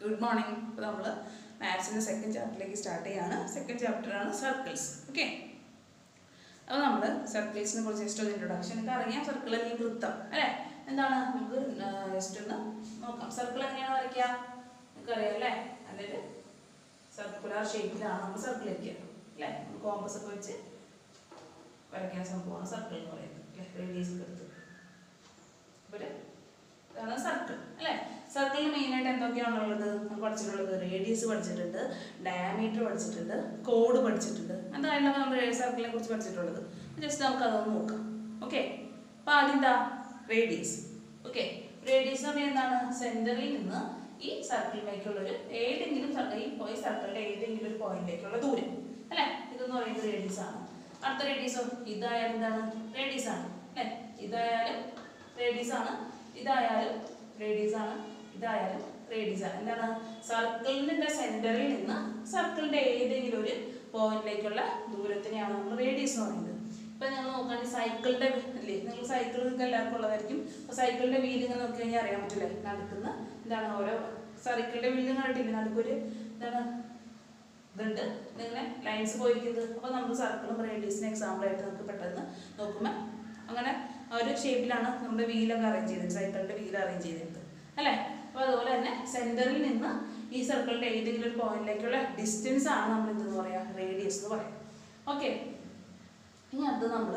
Good morning ഇപ്പോൾ നമ്മൾ മാത്സിൻ്റെ സെക്കൻഡ് ചാപ്റ്ററിലേക്ക് സ്റ്റാർട്ട് ചെയ്യാണ് സെക്കൻഡ് ചാപ്റ്ററാണ് സർക്കിൾസ് ഓക്കെ അപ്പോൾ നമ്മൾ സർക്കിൾസിനെ കുറിച്ച് ജസ്റ്റ് ഒരു ഇൻട്രൊഡക്ഷൻ ഒക്കെ അറിയാം സർക്കിൾ അല്ലെങ്കിൽ വൃത്തം അല്ലേ എന്താണ് നമുക്ക് ജസ്റ്റ് ഒന്ന് നോക്കാം സർക്കിൾ എങ്ങനെയാണ് വരയ്ക്കുക നിങ്ങൾക്ക് അറിയാം അല്ലേ നല്ലൊരു സർക്കുലർ ഷേപ്പിലാണ് നമ്മൾ സർക്കിൾ വയ്ക്കുക അല്ലേ കോമ്പസ് ഒക്കെ വെച്ച് വരയ്ക്കുന്ന സംഭവമാണ് സർക്കിൾ എന്ന് പറയുന്നത് അല്ലേ റേഡിയസ് ഒക്കെ എടുത്ത് ഒരു ഇതാണ് സർക്കിൾ അല്ലേ സർക്കിളിൽ മെയിനായിട്ട് എന്തൊക്കെയാണുള്ളത് നമ്മൾ പഠിച്ചിട്ടുള്ളത് റേഡിയസ് പഠിച്ചിട്ടുണ്ട് ഡയാമീറ്റർ പഠിച്ചിട്ടുണ്ട് കോഡ് പഠിച്ചിട്ടുണ്ട് എന്തായാലും നമ്മൾ സർക്കിളിനെ കുറിച്ച് പഠിച്ചിട്ടുള്ളത് ജസ്റ്റ് നമുക്ക് അതൊന്ന് നോക്കാം ഓക്കെ അപ്പോൾ ആദ്യം എന്താ റേഡിയസ് ഓക്കെ റേഡിയസ് എന്ന് പറഞ്ഞാൽ എന്താണ് സെൻറ്ററിൽ നിന്ന് ഈ സർക്കിളിലേക്കുള്ള ഒരു ഏതെങ്കിലും സർക്കിൾ ഈ പോയി സർക്കിളിൻ്റെ ഏതെങ്കിലും ഒരു പോയിന്റിലേക്കുള്ള ദൂരം അല്ലേ ഇതെന്ന് പറയുന്നത് റേഡിയസ് ആണ് അടുത്ത റേഡിയസോ ഇതായാലും എന്താണ് റേഡിയസ് ആണ് അല്ലേ ഇതായാലും റേഡിയസ് ആണ് ഇതായാലും റേഡിയസ് ആണ് ഇതായാലും റേഡിയസ് ആണ് എന്താണ് സർക്കിളിന്റെ സെന്ററിൽ നിന്ന് സർക്കിളിന്റെ ഏതെങ്കിലും ഒരു പോയിന്റിലേക്കുള്ള ദൂരത്തിനെയാണ് നമ്മൾ റേഡിയസ് എന്ന് പറയുന്നത് ഇപ്പൊ നിങ്ങൾ നോക്കുകയാണെങ്കിൽ സൈക്കിളിന്റെ അല്ലേ നിങ്ങൾ സൈക്കിൾ നിങ്ങൾക്ക് എല്ലാവർക്കും ഉള്ളതായിരിക്കും അപ്പൊ സൈക്കിളിന്റെ വീല് ഇങ്ങനെ നോക്കി കഴിഞ്ഞാൽ അറിയാൻ പറ്റില്ലേ നടക്കുന്ന എന്താണ് ഓരോ സൈക്കിളിന്റെ വീല് കണ്ടിട്ടില്ലേ നടുക്കൊരു എന്താണ് ഇതുണ്ട് ഇങ്ങനെ ലൈൻസ് പോയിരിക്കുന്നത് അപ്പോൾ നമ്മൾ സർക്കിളും റേഡിയസിന് എക്സാമ്പിൾ ആയിട്ട് നമുക്ക് പെട്ടെന്ന് നോക്കുമ്പോൾ അങ്ങനെ ആ ഒരു ഷേപ്പിലാണ് നമ്മുടെ വീലൊക്കെ അറേഞ്ച് ചെയ്തത് സൈക്കിളിൻ്റെ വീൽ അറേഞ്ച് ചെയ്തിരുന്നത് അല്ലേ അപ്പോൾ അതുപോലെ തന്നെ സെൻറ്ററിൽ നിന്ന് ഈ സർക്കിളിൻ്റെ ഏതെങ്കിലും ഒരു പോയിന്റിലേക്കുള്ള ഡിസ്റ്റൻസ് ആണ് നമ്മൾ എന്തെന്ന് പറയാം റേഡിയസ് എന്ന് പറയാം ഓക്കെ ഇനി അത് നമ്മൾ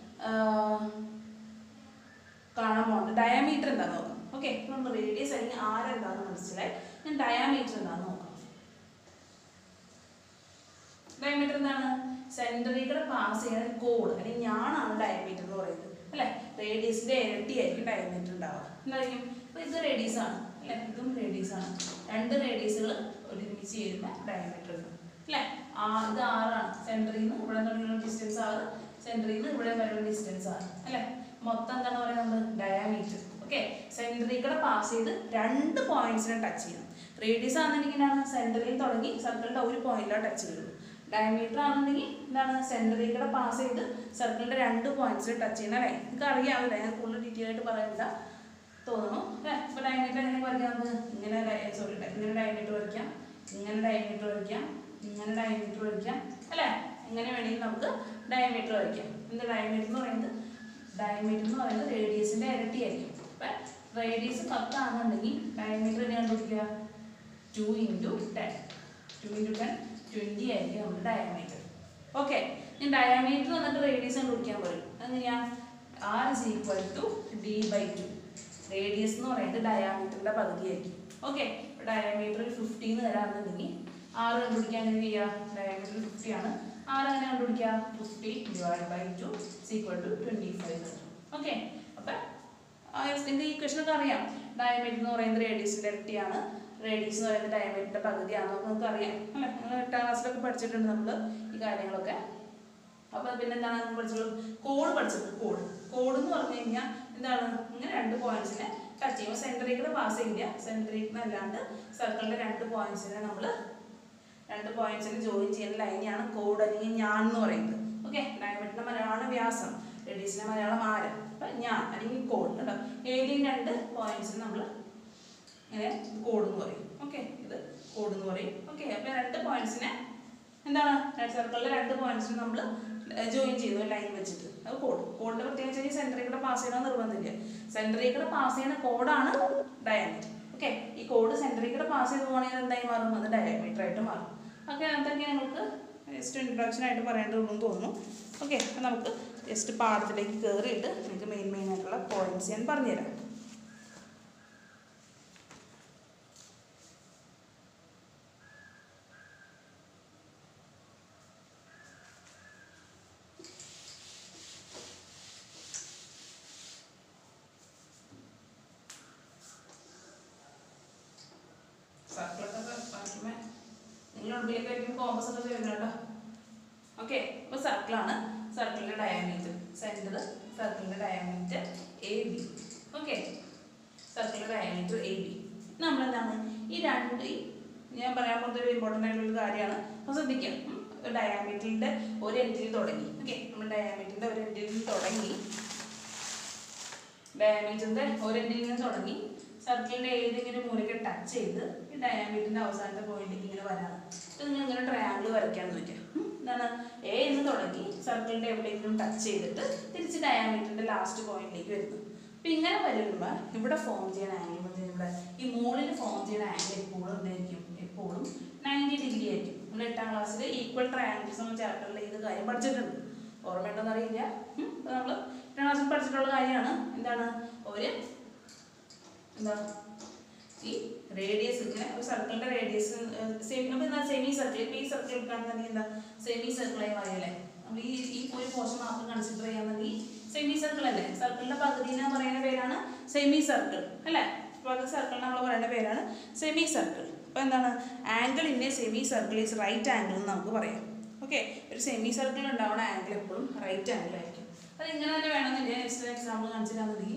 കാണാൻ പോകുന്നത് ഡയമീറ്റർ എന്താണെന്ന് നോക്കാം ഓക്കെ നമ്മൾ റേഡിയസ് അല്ലെങ്കിൽ ആരെന്താണെന്ന് മനസ്സിലായി ഞാൻ ഡയാമീറ്റർ എന്താണെന്ന് നോക്കാം ഡയമീറ്റർ എന്താണ് സെൻറ്ററിൽ കൂടെ പാസ് ചെയ്യുന്ന കോഡ് അല്ലെങ്കിൽ ഞാനാണ് ഡയമീറ്റർ എന്ന് പറയുന്നത് അല്ലേ റേഡിയസിന്റെ ഇരട്ടി ആയിരിക്കും ഡയമീറ്റർ ഉണ്ടാവുക എന്തായിരിക്കും അപ്പോൾ ഇത് റേഡിയസ് ആണ് അല്ലേ ഇതും റേഡിയസ് ആണ് രണ്ട് റേഡിയസുകൾ ഒരുമിച്ച് ചേരുമ്പോൾ ഡയമീറ്റർ ഉണ്ട് അല്ലേ ആ ഇത് ആറാണ് സെൻറ്ററിൽ നിന്ന് ഇവിടെ നിന്നുള്ള ഡിസ്റ്റൻസ് ആറ് സെൻറ്ററിൽ നിന്ന് ഇവിടെ വരെയുള്ള ഡിസ്റ്റൻസ് ആണ് അല്ലേ മൊത്തം എന്താണ് പറയുന്നത് ഡയമീറ്റർ ഓക്കെ സെൻറ്ററിൽ കൂടെ പാസ് ചെയ്ത് രണ്ട് പോയിന്റ്സിനെ ടച്ച് ചെയ്യണം റേഡിയസ് ആണെന്നുണ്ടെങ്കിലാണ് സെൻറ്ററിൽ തുടങ്ങി സർക്കിളിൻ്റെ ഒരു പോയിന്റിലാണ് ടച്ച് ചെയ്യുള്ളൂ ഡയമീറ്റർ ആണെന്നുണ്ടെങ്കിൽ എന്താണ് സെൻറ്ററിൽ കൂടെ പാസ് ചെയ്ത് സർക്കിളിൻ്റെ രണ്ട് പോയിന്റ്സിൽ ടച്ച് ചെയ്യണം അല്ലേ നിങ്ങൾക്ക് അറിയാവില്ല ഞാൻ കൂടുതൽ ഡീറ്റെയിൽ ആയിട്ട് പറയുന്നില്ല തോന്നുന്നു അല്ലേ ഇപ്പോൾ ഡയമീറ്റർ എങ്ങനെ വരയ്ക്കാം നമുക്ക് ഇങ്ങനെ സോറി ഇങ്ങനെ ഡയമീറ്റർ വരയ്ക്കാം ഇങ്ങനെ ഡയമീറ്റർ വരയ്ക്കാം ഇങ്ങനെ ഡയമീറ്റർ വരയ്ക്കാം അല്ലേ എങ്ങനെ വേണമെങ്കിൽ നമുക്ക് ഡയമീറ്റർ വരയ്ക്കാം എന്ത് ഡയമീറ്റർ എന്ന് പറയുന്നത് ഡയമീറ്റർ എന്ന് പറയുന്നത് റേഡിയസിൻ്റെ ഇരട്ടിയായിരിക്കും അപ്പം റേഡിയസ് പത്താണെന്നുണ്ടെങ്കിൽ ഡയമീറ്റർ എങ്ങനെ കണ്ടുപിടിക്കുക two into ten two into ten twenty ആയിരിക്കും നമ്മുടെ ഡയമീറ്റർ ഓക്കെ ഞാൻ ഡയമീറ്റർ വന്നിട്ട് റേഡിയസ് കണ്ടുപിടിക്കാൻ പറയും എങ്ങനെയാ r is equal to d by two radius എന്ന് പറയുന്നത് ഡയാമീറ്ററിൻ്റെ പകുതിയായിരിക്കും ഓക്കെ ഡയമീറ്റർ ഫിഫ്റ്റി എന്ന് തരാമെന്നുണ്ടെങ്കിൽ ആറ് കണ്ടുപിടിക്കാൻ എന്ത് ചെയ്യുക ഡയമീറ്റർ ഫിഫ്റ്റി ആണ് ആറ് എങ്ങനെ കണ്ടുപിടിക്കുക fifty divide by two equal to twenty five okay അപ്പം നിങ്ങൾക്ക് ഈ ക്വസ്റ്റനൊക്കെ അറിയാം ഡയമീറ്റർ എന്ന് പറയുന്നത് റേഡിയസിൻ്റെ ഇരട്ടിയാണ് റേഡിയസ് എന്ന് പറയുന്നത് ഡയമീറ്ററിൻ്റെ പകുതിയാണെന്ന് നമുക്ക് അറിയാം അല്ലേ നിങ്ങൾ എട്ടാം ക്ലാസ്സിലൊക്കെ പഠിച്ചിട്ടുണ്ട് നമ്മൾ ഈ കാര്യങ്ങളൊക്കെ അപ്പോൾ പിന്നെ എന്താണ് നമ്മൾ പഠിച്ചത് കോഡ് പഠിച്ചത് കോഡ് കോഡ് എന്ന് പറഞ്ഞു കഴിഞ്ഞാൽ എന്താണ് ഇങ്ങനെ രണ്ട് പോയിന്റ്സിനെ ടച്ച് ചെയ്യുമ്പോൾ സെൻറ്ററിൽ കൂടെ പാസ് ചെയ്യില്ല സെൻറ്ററിൽ നിന്ന് അല്ലാണ്ട് സർക്കിളിൻ്റെ രണ്ട് പോയിന്റ്സിനെ നമ്മൾ രണ്ട് പോയിന്റ്സിനെ ജോയിൻ ചെയ്യുന്ന ലൈനെയാണ് കോഡ് അല്ലെങ്കിൽ ഞാൻ എന്ന് പറയുന്നത് ഓക്കെ ഡയമീറ്ററിൻ്റെ മലയാളം വ്യാസം റേഡിയസിൻ്റെ മലയാളം ആരം അപ്പം ഞാൻ അല്ലെങ്കിൽ കോഡ് കേട്ടോ ഏതെങ്കിലും രണ്ട് പോയിന്റ്സിന് നമ്മൾ ഇങ്ങനെ കോഡ് എന്ന് പറയും ഓക്കെ ഇത് കോഡ് എന്ന് പറയും ഓക്കെ അപ്പോൾ രണ്ട് പോയിന്റ്സിനെ എന്താണ് സർക്കിളിലെ രണ്ട് പോയിന്റ്സിന് നമ്മൾ ജോയിൻ ചെയ്തു ലൈൻ വെച്ചിട്ട് അത് കോഡ് കോഡിന്റെ പ്രത്യേകിച്ച് കഴിഞ്ഞാൽ സെൻറ്ററിൽ കൂടെ പാസ് ചെയ്യണമെന്ന് നിർബന്ധമില്ല സെൻറ്ററിൽ കൂടെ പാസ് ചെയ്യുന്ന കോഡാണ് ഡയമീറ്റർ ഓക്കെ ഈ കോഡ് സെൻറ്ററിൽ കൂടെ പാസ് ചെയ്ത് പോകണമെങ്കിൽ എന്തായി മാറും അത് ഡയമീറ്റർ ആയിട്ട് മാറും ഓക്കെ അതൊക്കെ നിങ്ങൾക്ക് ജസ്റ്റ് ഇൻട്രൊഡക്ഷൻ ആയിട്ട് പറയേണ്ടതുള്ളൂ എന്ന് തോന്നുന്നു ഓക്കെ അപ്പം നമുക്ക് ജസ്റ്റ് പാഠത്തിലേക്ക് കയറിയിട്ട് നിങ്ങൾക്ക് മെയിൻ മെയിൻ ആയിട്ടുള്ള പോയിന്റ്സ് ഞാൻ പറഞ്ഞുതരാം സർക്കിളൊക്കെ വരയ്ക്കുമ്പോൾ നിങ്ങൾ ഉള്ളിലേക്ക് വയ്ക്കുമ്പോൾ കോമ്പസ് ഒക്കെ വരുന്നുണ്ടോ ഓക്കെ അപ്പോൾ സർക്കിളാണ് സർക്കിളിൻ്റെ ഡയമീറ്റർ സെൻറ്റർ സർക്കിളിൻ്റെ ഡയമീറ്റർ എ ബി ഓക്കെ സർക്കിളിൻ്റെ ഡയമീറ്റർ എ ബി നമ്മളെന്താണ് ഈ രണ്ട് ഈ ഞാൻ പറയാൻ പോകുന്ന ഒരു ഇമ്പോർട്ടൻ്റ് ആയിട്ടുള്ള കാര്യമാണ് അപ്പോൾ ശ്രദ്ധിക്കാം ഡയാമീറ്ററിൻ്റെ ഒരു എൻഡിൽ തുടങ്ങി ഓക്കെ നമ്മൾ ഡയാമീറ്ററിൻ്റെ ഒരു എൻഡിൽ തുടങ്ങി ഡയമീറ്ററിൻ്റെ ഒരു എൻഡിൽ നിന്ന് തുടങ്ങി സർക്കിളിന്റെ ഏതെങ്കിലും മൂലയ്ക്ക് ടച്ച് ചെയ്ത് ഈ ഡയാമീറ്ററിന്റെ അവസാനത്തെ പോയിന്റിലേക്ക് ഇങ്ങനെ വരാണ് ഇത് നിങ്ങൾ ഇങ്ങനെ ട്രയാങ്കിൾ വരയ്ക്കാന്ന് വെക്കാം ഉം. എന്താണ് എ എന്ന് തുടങ്ങി സർക്കിളിന്റെ എവിടെയെങ്കിലും ടച്ച് ചെയ്തിട്ട് തിരിച്ച് ഡയാമീറ്ററിന്റെ ലാസ്റ്റ് പോയിന്റിലേക്ക് വരുന്നു അപ്പൊ ഇങ്ങനെ വരുമ്പോൾ ഇവിടെ ഫോം ചെയ്യുന്ന ആംഗിൾ ഇവിടെ ഈ മുകളിൽ ഫോം ചെയ്യുന്ന ആംഗിൾ എപ്പോഴും എന്തായിരിക്കും എപ്പോഴും നയൻറ്റി ഡിഗ്രി ആയിരിക്കും നമ്മൾ എട്ടാം ക്ലാസ്സിൽ ഈക്വൽ ട്രയാങ്കിൾസ് എന്ന ചാപ്റ്ററിൽ ഇത് കാര്യം പഠിച്ചിട്ടുണ്ട് ഓർമ്മയുണ്ടോന്ന് അറിയില്ല നമ്മൾ എട്ടാം ക്ലാസ്സിൽ പഠിച്ചിട്ടുള്ള കാര്യമാണ് എന്താണ് ഒരു എന്താ ഈ റേഡിയസ് ഇങ്ങനെ ഒരു സർക്കിളിന്റെ റേഡിയസ് സെമി അപ്പോൾ എന്താ സെമി സർക്കിൾ ഇപ്പോൾ ഈ സർക്കിൾ കാണുന്നുണ്ടെങ്കിൽ എന്താ സെമി സർക്കിളായി പറയല്ലേ നമ്മൾ ഈ ഈ ഒരു പോർഷൻ മാത്രം കൺസിഡർ ചെയ്യാന്നുണ്ടെങ്കിൽ സെമി സർക്കിൾ അല്ലേ സർക്കിളിന്റെ പകുതി എന്ന് പറയുന്ന പേരാണ് സെമി സർക്കിൾ അല്ലേ പകുതി സർക്കിൾ നമ്മൾ പറയുന്ന പേരാണ് സെമി സർക്കിൾ അപ്പോൾ എന്താണ് angle in a semi circle is right angle എന്ന് നമുക്ക് പറയാം ഓക്കെ ഒരു സെമി സർക്കിൾ ഉണ്ടാവുന്ന ആംഗിൾ എപ്പോഴും റൈറ്റ് ആംഗിൾ ആയിരിക്കും അത് ഇങ്ങനെ തന്നെ വേണമെന്നില്ല നെക്സ്റ്റ് എക്സാമ്പിൾ കാണിച്ചിട്ടാണെന്നുണ്ടെങ്കിൽ